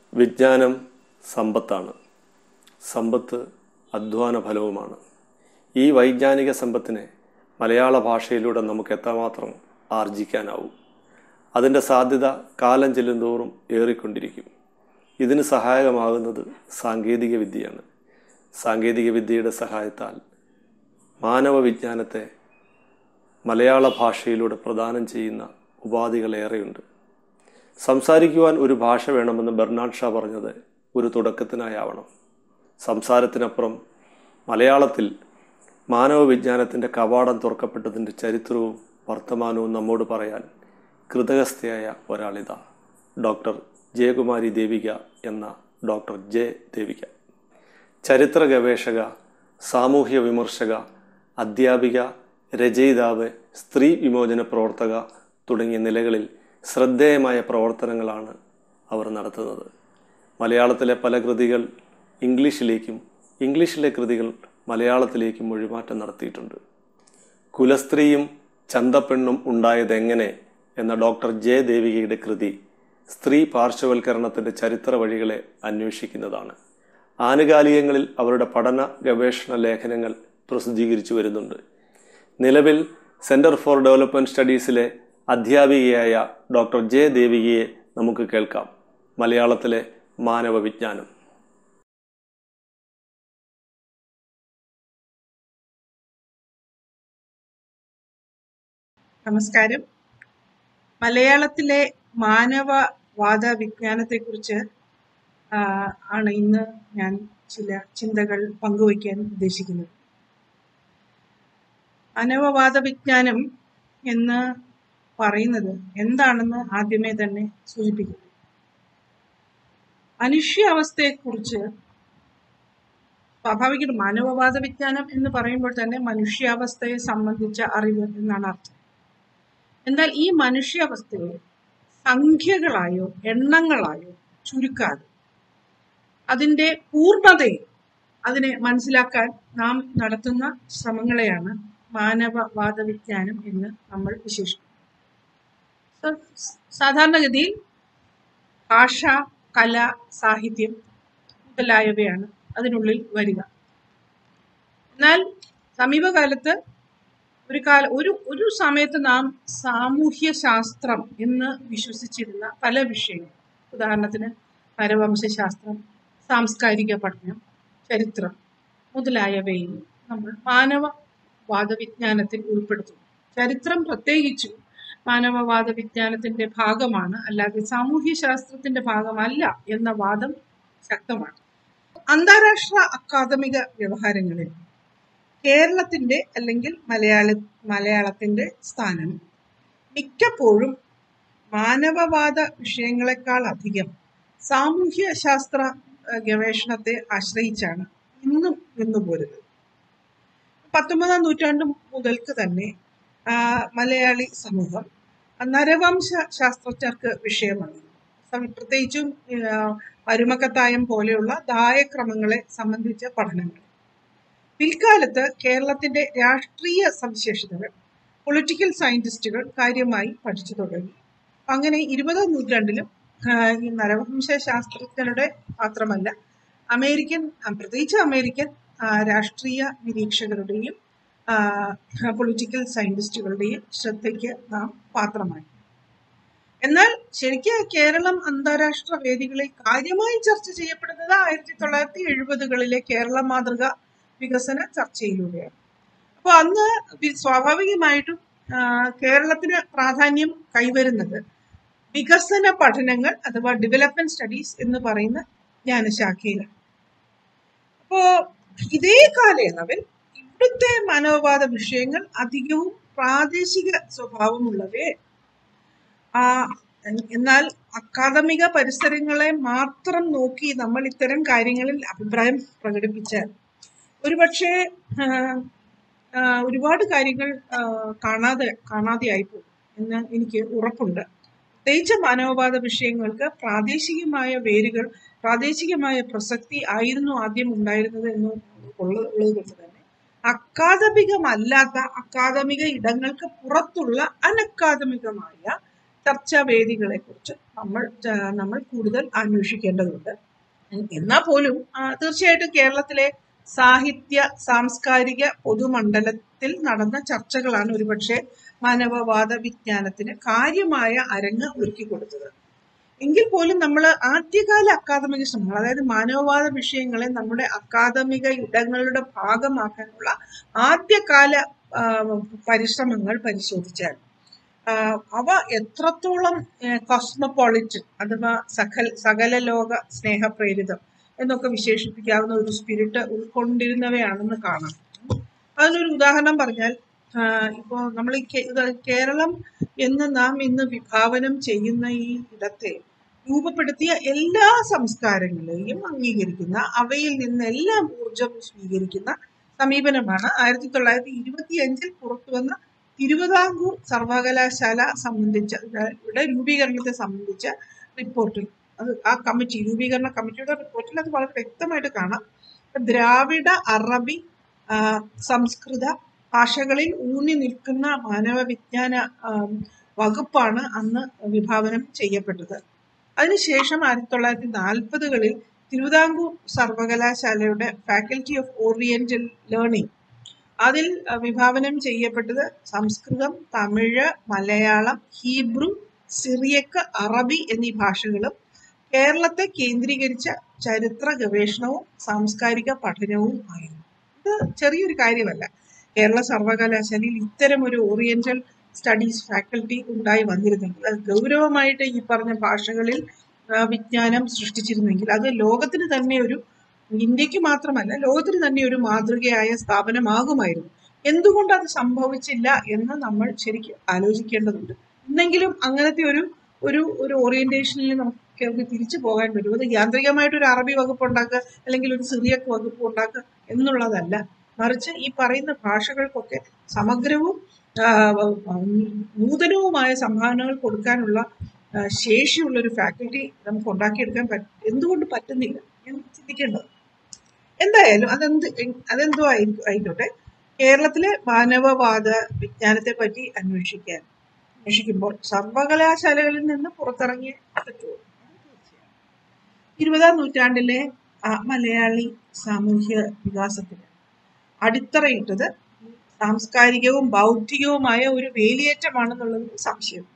വിജ്ഞാനം സമ്പത്താണ് സമ്പത്ത് അധ്വാന ഫലവുമാണ് ഈ വൈജ്ഞാനിക സമ്പത്തിനെ മലയാള ഭാഷയിലൂടെ നമുക്ക് എത്രമാത്രം ആർജിക്കാനാവും അതിൻ്റെ സാധ്യത കാലം ചെല്ലുന്തോറും ഏറിക്കൊണ്ടിരിക്കും ഇതിന് സഹായകമാകുന്നത് സാങ്കേതിക വിദ്യയാണ് സാങ്കേതിക വിദ്യയുടെ സഹായത്താൽ മാനവ വിജ്ഞാനത്തെ മലയാള ഭാഷയിലൂടെ പ്രദാനം ചെയ്യുന്ന ഉപാധികളേറെയുണ്ട് സംസാരിക്കുവാൻ ഒരു ഭാഷ വേണമെന്ന് ബെർണാഡ് ഷാ പറഞ്ഞത് ഒരു തുടക്കത്തിനായാവണം സംസാരത്തിനപ്പുറം മലയാളത്തിൽ മാനവ വിജ്ഞാനത്തിൻ്റെ കവാടം തുറക്കപ്പെട്ടതിൻ്റെ ചരിത്രവും വർത്തമാനവും നമ്മോട് പറയാൻ കൃതകസ്ഥയായ ഒരാളിതാ ഡോക്ടർ ജയകുമാരി ദേവിക എന്ന ഡോക്ടർ ജെ ദേവിക ചരിത്ര ഗവേഷക സാമൂഹ്യ വിമർശക അധ്യാപിക രചയിതാവ് സ്ത്രീ വിമോചന പ്രവർത്തക തുടങ്ങിയ നിലകളിൽ ശ്രദ്ധേയമായ പ്രവർത്തനങ്ങളാണ് അവർ നടത്തുന്നത് മലയാളത്തിലെ പല കൃതികൾ ഇംഗ്ലീഷിലേക്കും ഇംഗ്ലീഷിലെ കൃതികൾ മലയാളത്തിലേക്കും മൊഴിമാറ്റം നടത്തിയിട്ടുണ്ട് കുലസ്ത്രീയും ചന്തപ്പെണ്ണും ഉണ്ടായതെങ്ങനെ എന്ന ഡോക്ടർ ജെ ദേവികയുടെ കൃതി സ്ത്രീ പാർശ്വവൽക്കരണത്തിൻ്റെ ചരിത്ര വഴികളെ അന്വേഷിക്കുന്നതാണ് ആനുകാലികങ്ങളിൽ അവരുടെ പഠന ഗവേഷണ ലേഖനങ്ങൾ പ്രസിദ്ധീകരിച്ചു വരുന്നുണ്ട് നിലവിൽ സെന്റർ ഫോർ ഡെവലപ്മെന്റ് സ്റ്റഡീസിലെ അധ്യാപികയായ ഡോക്ടർ ജെ ദേവികയെ നമുക്ക് കേൾക്കാം മലയാളത്തിലെ മാനവ വിജ്ഞാനം നമസ്കാരം മലയാളത്തിലെ മാനവവാദ വിജ്ഞാനത്തെക്കുറിച്ച് ആ, ആണ് ഇന്ന് ഞാൻ ചില ചിന്തകൾ പങ്കുവയ്ക്കാൻ ഉദ്ദേശിക്കുന്നത് മാനവവാദ വിജ്ഞാനം എന്ന് പറയുന്നത് എന്താണെന്ന് ആദ്യമേ തന്നെ സൂചിപ്പിക്കുന്നു മനുഷ്യാവസ്ഥയെക്കുറിച്ച് സ്വാഭാവികം മാനവവാദ വിജ്ഞാനം എന്ന് പറയുമ്പോൾ തന്നെ മനുഷ്യാവസ്ഥയെ സംബന്ധിച്ച അറിവ് എന്നാണ് അർത്ഥം എന്നാൽ ഈ മനുഷ്യാവസ്ഥയെ സംഖ്യകളായോ എണ്ണങ്ങളായോ ചുരുക്കാതെ അതിൻ്റെ പൂർണ്ണതയെ അതിനെ മനസ്സിലാക്കാൻ നാം നടത്തുന്ന ശ്രമങ്ങളെയാണ് മാനവവാദ വിജ്ഞാനം എന്ന് നമ്മൾ വിശേഷിക്കും സ- സാധാരണഗതിയിൽ ഭാഷ കല സാഹിത്യം മുതലായവയാണ് അതിനുള്ളിൽ വരിക എന്നാൽ സമീപകാലത്ത് ഒരു കാല ഒരു ഒരു സമയത്ത് നാം സാമൂഹ്യ ശാസ്ത്രം എന്ന് വിശ്വസിച്ചിരുന്ന പല വിഷയങ്ങൾ ഉദാഹരണത്തിന് നരവംശശാസ്ത്രം സാംസ്കാരിക പഠനം ചരിത്രം മുതലായവയും നമ്മൾ മാനവവാദ വിജ്ഞാനത്തിൽ ഉൾപ്പെടുത്തുന്നു ചരിത്രം പ്രത്യേകിച്ചും മാനവവാദ വിജ്ഞാനത്തിന്റെ ഭാഗമാണ് അല്ലാതെ സാമൂഹ്യ ശാസ്ത്രത്തിന്റെ ഭാഗമല്ല എന്ന വാദം ശക്തമാണ് അന്താരാഷ്ട്ര അക്കാദമിക വ്യവഹാരങ്ങളിൽ കേരളത്തിന്റെ അല്ലെങ്കിൽ മലയാള മലയാളത്തിന്റെ സ്ഥാനം മിക്കപ്പോഴും മാനവവാദ വിഷയങ്ങളെക്കാൾ അധികം സാമൂഹ്യ ശാസ്ത്ര ഏഹ്, ഗവേഷണത്തെ ആശ്രയിച്ചാണ് ഇന്നും നിന്നുപോരുന്നത് പത്തൊമ്പതാം നൂറ്റാണ്ട് മുതൽക്ക് തന്നെ ആ, മലയാളി സമൂഹം നരവംശ ശാസ്ത്രജ്ഞർക്ക് വിഷയമാണ് സം- പ്രത്യേകിച്ചും ആ, പരുമക്കത്തായം പോലെയുള്ള ദായക്രമങ്ങളെ സംബന്ധിച്ച പഠനങ്ങൾ പിൽക്കാലത്ത് കേരളത്തിന്റെ രാഷ്ട്രീയ സവിശേഷതകൾ പൊളിറ്റിക്കൽ സയന്റിസ്റ്റുകൾ കാര്യമായി പഠിച്ചു തുടങ്ങി അങ്ങനെ ഇരുപതാം നൂറ്റാണ്ടിലും ആ, ഈ നരവംശ ശാസ്ത്രജ്ഞരുടെ മാത്രമല്ല അമേരിക്കൻ ആ, പ്രത്യേകിച്ച് അമേരിക്കൻ ആ, രാഷ്ട്രീയ നിരീക്ഷകരുടെയും പൊളിറ്റിക്കൽ സയന്റിസ്റ്റുകളുടെയും ശ്രദ്ധയ്ക്ക് നാം പാത്രമായി എന്നാൽ ശരിക്കും കേരളം അന്താരാഷ്ട്ര വേദികളിൽ കാര്യമായി ചർച്ച ചെയ്യപ്പെടുന്നത് ആയിരത്തി തൊള്ളായിരത്തി എഴുപതുകളിലെ കേരള മാതൃക വികസന ചർച്ചയിലൂടെയാണ് അപ്പോൾ അന്ന് വി- സ്വാഭാവികമായിട്ടും ആ, കേരളത്തിന് പ്രാധാന്യം കൈവരുന്നത് വികസന പഠനങ്ങൾ അഥവാ ഡെവലപ്മെന്റ് സ്റ്റഡീസ് എന്ന് പറയുന്ന ജ്ഞാനശാഖയിലാണ് അപ്പോ ഇതേ കാലയളവിൽ ഇവിടുത്തെ മനോവാദ വിഷയങ്ങൾ അധികവും പ്രാദേശിക സ്വഭാവമുള്ളവയെ ആ എൻ- എന്നാൽ അക്കാദമിക പരിസരങ്ങളെ മാത്രം നോക്കി നമ്മൾ ഇത്തരം കാര്യങ്ങളിൽ അഭിപ്രായം പ്രകടിപ്പിച്ചാൽ ഒരുപക്ഷെ ആ, ആ, ഒരുപാട് കാര്യങ്ങൾ ആ, കാണാതെ കാണാതെയായി പോകും എന്ന് എനിക്ക് ഉറപ്പുണ്ട് പ്രത്യേകിച്ച് മാനവവാദ വിഷയങ്ങൾക്ക് പ്രാദേശികമായ വേരുകൾ പ്രാദേശികമായ പ്രസക്തി ആയിരുന്നു ആദ്യം ഉണ്ടായിരുന്നത് എന്ന് ഉള്ള- ഉള്ളത് കൊണ്ട് തന്നെ അക്കാദമികമല്ലാത്ത അക്കാദമിക ഇടങ്ങൾക്ക് പുറത്തുള്ള അനക്കാദമികമായ ചർച്ചാ വേദികളെ കുറിച്ച് നമ്മൾ ആ, നമ്മൾ കൂടുതൽ അന്വേഷിക്കേണ്ടതുണ്ട് എന്നാൽ പോലും ആ, തീർച്ചയായിട്ടും കേരളത്തിലെ സാഹിത്യ സാംസ്കാരിക പൊതുമണ്ഡലത്തിൽ നടന്ന ചർച്ചകളാണ് ഒരുപക്ഷെ മാനവവാദ വിജ്ഞാനത്തിന് കാര്യമായ അരങ്ങ് ഒരുക്കി കൊടുത്തത് എങ്കിൽ പോലും നമ്മൾ ആദ്യകാല അക്കാദമിക ശ്രമങ്ങൾ അതായത് മാനവവാദ വിഷയങ്ങളെ നമ്മുടെ അക്കാദമിക ഇടങ്ങളുടെ ഭാഗമാക്കാനുള്ള ആദ്യകാല ആ, പരിശ്രമങ്ങൾ പരിശോധിച്ചാൽ ആ, അവ എത്രത്തോളം കോസ്മോപോളിറ്റൻ അഥവാ സകൽ സകല ലോക സ്നേഹപ്രേരിതം എന്നൊക്കെ വിശേഷിപ്പിക്കാവുന്ന ഒരു സ്പിരിറ്റ് ഉൾക്കൊണ്ടിരുന്നവയാണെന്ന് കാണാം അതിനൊരു ഉദാഹരണം പറഞ്ഞാൽ ഇപ്പോൾ നമ്മൾ ഈ കേ- ഇത് കേരളം എന്ന് നാം ഇന്ന് വിഭാവനം ചെയ്യുന്ന ഈ ഇടത്തെ രൂപപ്പെടുത്തിയ എല്ലാ സംസ്കാരങ്ങളെയും അംഗീകരിക്കുന്ന അവയിൽ നിന്നെല്ലാം ഊർജം സ്വീകരിക്കുന്ന സമീപനമാണ് ആയിരത്തി തൊള്ളായിരത്തി ഇരുപത്തി അഞ്ചിൽ പുറത്തു വന്ന തിരുവിതാംകൂർ സർവകലാശാല സംബന്ധിച്ച ഇവിടെ രൂപീകരണത്തെ സംബന്ധിച്ച റിപ്പോർട്ടിൽ അത് ആ കമ്മിറ്റി രൂപീകരണ കമ്മിറ്റിയുടെ റിപ്പോർട്ടിൽ അത് വളരെ വ്യക്തമായിട്ട് കാണാം ദ്രാവിഡ അറബി ആ, സംസ്കൃത ഭാഷകളിൽ ഊന്നി നിൽക്കുന്ന മാനവ വിജ്ഞാന ആം, വകുപ്പാണ് അന്ന് വിഭാവനം ചെയ്യപ്പെട്ടത് അതിനുശേഷം ആയിരത്തി തൊള്ളായിരത്തി നാൽപ്പതുകളിൽ തിരുവിതാംകൂർ സർവകലാശാലയുടെ ഫാക്കൽറ്റി ഓഫ് ഓറിയന്റൽ ലേണിംഗ് അതിൽ അഹ്, വിഭാവനം ചെയ്യപ്പെട്ടത് സംസ്കൃതം തമിഴ് മലയാളം ഹീബ്രു സിറിയക്ക് അറബി എന്നീ ഭാഷകളും കേരളത്തെ കേന്ദ്രീകരിച്ച ചരിത്ര ഗവേഷണവും സാംസ്കാരിക പഠനവും ആയിരുന്നു ഇത് ചെറിയൊരു കാര്യമല്ല കേരള സർവകലാശാലയിൽ ഇത്തരം ഒരു ഓറിയന്റൽ സ്റ്റഡീസ് ഫാക്കൽറ്റി ഉണ്ടായി വന്നിരുന്നെങ്കിൽ അത് ഗൗരവമായിട്ട് ഈ പറഞ്ഞ ഭാഷകളിൽ ആ, വിജ്ഞാനം സൃഷ്ടിച്ചിരുന്നെങ്കിൽ അത് ലോകത്തിന് തന്നെ ഒരു ഇന്ത്യക്ക് മാത്രമല്ല ലോകത്തിന് തന്നെ ഒരു മാതൃകയായ സ്ഥാപനമാകുമായിരുന്നു എന്തുകൊണ്ട് അത് സംഭവിച്ചില്ല എന്ന് നമ്മൾ ശരിക്കും ആലോചിക്കേണ്ടതുണ്ട് ഇന്നെങ്കിലും അങ്ങനത്തെ ഒരു ഒരു ഒരു ഓറിയന്റേഷനിൽ നമുക്ക് ഒന്ന് തിരിച്ചു പോകാൻ പറ്റും അത് യാന്ത്രികമായിട്ട് ഒരു അറബി വകുപ്പ് ഉണ്ടാക്കുക അല്ലെങ്കിൽ ഒരു സിറിയക്ക് വകുപ്പ് ഉണ്ടാക്കുക എന്നുള്ളതല്ല മറിച്ച് ഈ പറയുന്ന ഭാഷകൾക്കൊക്കെ സമഗ്രവും ആ, നൂതനവുമായ സംഭാവനകൾ കൊടുക്കാനുള്ള ആ, ശേഷിയുള്ള ഒരു ഫാക്കൽറ്റി നമുക്ക് ഉണ്ടാക്കിയെടുക്കാൻ പറ്റ എന്തുകൊണ്ട് പറ്റുന്നില്ല എന്ന് ചിന്തിക്കേണ്ടത് എന്തായാലും അതെന്ത് അതെന്തോ ആയി- ആയിക്കോട്ടെ കേരളത്തിലെ മാനവവാദ വിജ്ഞാനത്തെ പറ്റി അന്വേഷിക്കാൻ അന്വേഷിക്കുമ്പോൾ സർവകലാശാലകളിൽ നിന്ന് പുറത്തിറങ്ങിയ പറ്റുമോ ഇരുപതാം നൂറ്റാണ്ടിലെ ആ, മലയാളി സാമൂഹ്യ വികാസത്തിന് അടിത്തറയിട്ടത് സാംസ്കാരികവും ബൗദ്ധികവുമായ ഒരു വേലിയേറ്റമാണെന്നുള്ളത് സംശയം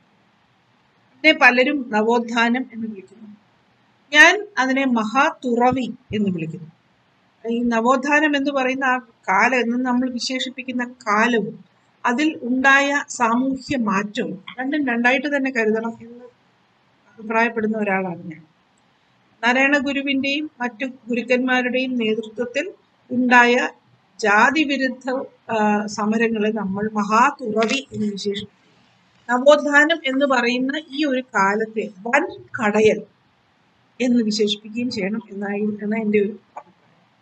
ഇതിനെ പലരും നവോത്ഥാനം എന്ന് വിളിക്കുന്നു ഞാൻ അതിനെ മഹാതുറവി എന്ന് വിളിക്കുന്നു ഈ നവോത്ഥാനം എന്ന് പറയുന്ന ആ കാലം എന്ന് നമ്മൾ വിശേഷിപ്പിക്കുന്ന കാലവും അതിൽ ഉണ്ടായ സാമൂഹ്യ മാറ്റവും രണ്ടും രണ്ടായിട്ട് തന്നെ കരുതണം എന്ന് അഭിപ്രായപ്പെടുന്ന ഒരാളാണ് ഞാൻ നാരായണ ഗുരുവിന്റെയും മറ്റു ഗുരുക്കന്മാരുടെയും നേതൃത്വത്തിൽ ഉണ്ടായ ജാതി വിരുദ്ധ ആ, സമരങ്ങളെ നമ്മൾ മഹാതുറവി എന്ന് വിശേഷിപ്പിക്കും നവോത്ഥാനം എന്ന് പറയുന്ന ഈ ഒരു കാലത്തെ വൻ കടയൽ എന്ന് വിശേഷിപ്പിക്കുകയും ചെയ്യണം എന്നായി എന്ന എൻ്റെ ഒരു അഭിപ്രായം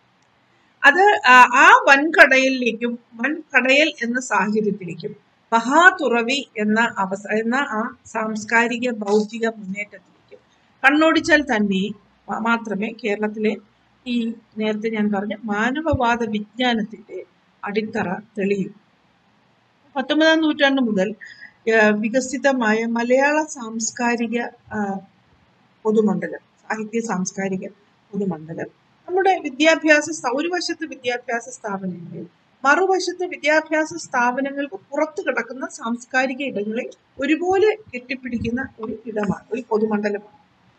അത് ആ, ആ വൻകടയലിലേക്കും വൻകടയൽ എന്ന സാഹചര്യത്തിലേക്കും മഹാതുറവി എന്ന അവസ എന്ന ആ സാംസ്കാരിക ബൗദ്ധിക മുന്നേറ്റത്തിലേക്കും കണ്ണോടിച്ചാൽ തന്നെ മ- മാത്രമേ കേരളത്തിലെ ഈ നേരത്തെ ഞാൻ പറഞ്ഞ മാനവവാദ വിജ്ഞാനത്തിന്റെ അടിത്തറ തെളിയൂ പത്തൊമ്പതാം നൂറ്റാണ്ട് മുതൽ ആ, വികസിതമായ മലയാള സാംസ്കാരിക ആ, പൊതുമണ്ഡലം സാഹിത്യ സാംസ്കാരിക പൊതുമണ്ഡലം നമ്മുടെ വിദ്യാഭ്യാസ സ്ഥാ- ഒരു വശത്ത് വിദ്യാഭ്യാസ സ്ഥാപനങ്ങളിൽ മറുവശത്ത് വിദ്യാഭ്യാസ സ്ഥാപനങ്ങൾക്ക് പുറത്തു കിടക്കുന്ന സാംസ്കാരിക ഇടങ്ങളെ ഒരുപോലെ കെട്ടിപ്പിടിക്കുന്ന ഒരു ഇടമാണ് ഒരു പൊതുമണ്ഡലമാണ്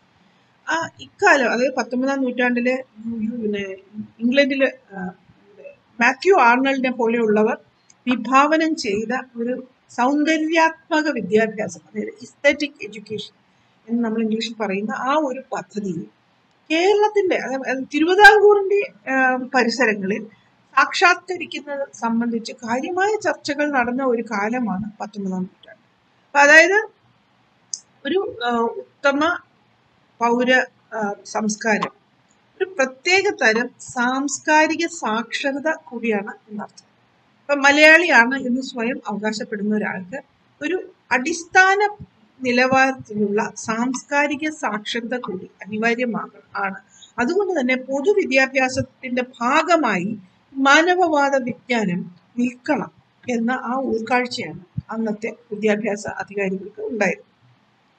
ആ ഇക്കാലം അതായത് പത്തൊമ്പതാം നൂറ്റാണ്ടിലെ യു- പിന്നെ ഇംഗ്ലണ്ടിലെ ആ, മാത്യു ആർണൽഡിനെ പോലെയുള്ളവർ വിഭാവനം ചെയ്ത ഒരു സൗന്ദര്യാത്മക വിദ്യാഭ്യാസം അതായത് ഇസ്തറ്റിക് എഡ്യൂക്കേഷൻ എന്ന് നമ്മൾ ഇംഗ്ലീഷിൽ പറയുന്ന ആ ഒരു പദ്ധതി കേരളത്തിന്റെ അതായത് തിരുവിതാംകൂറിന്റെ ആ, പരിസരങ്ങളിൽ സാക്ഷാത്കരിക്കുന്നത് സംബന്ധിച്ച് കാര്യമായ ചർച്ചകൾ നടന്ന ഒരു കാലമാണ് പത്തൊമ്പതാം നൂറ്റാണ്ട് അപ്പൊ അതായത് ഒരു ആ, ഉത്തമ പൗര ആ, സംസ്കാരം ഒരു പ്രത്യേക തരം സാംസ്കാരിക സാക്ഷരത കൂടിയാണ് എന്നർത്ഥം ഇപ്പൊ മലയാളിയാണ് എന്ന് സ്വയം അവകാശപ്പെടുന്ന ഒരാൾക്ക് ഒരു അടിസ്ഥാന നിലവാരത്തിലുള്ള സാംസ്കാരിക സാക്ഷരത കൂടി അനിവാര്യമാണ് ആണ് അതുകൊണ്ട് തന്നെ പൊതുവിദ്യാഭ്യാസത്തിന്റെ ഭാഗമായി മാനവവാദ വിജ്ഞാനം നിൽക്കണം എന്ന ആ ഉൾക്കാഴ്ചയാണ് അന്നത്തെ വിദ്യാഭ്യാസ അധികാരികൾക്ക് ഉണ്ടായിരുന്നത്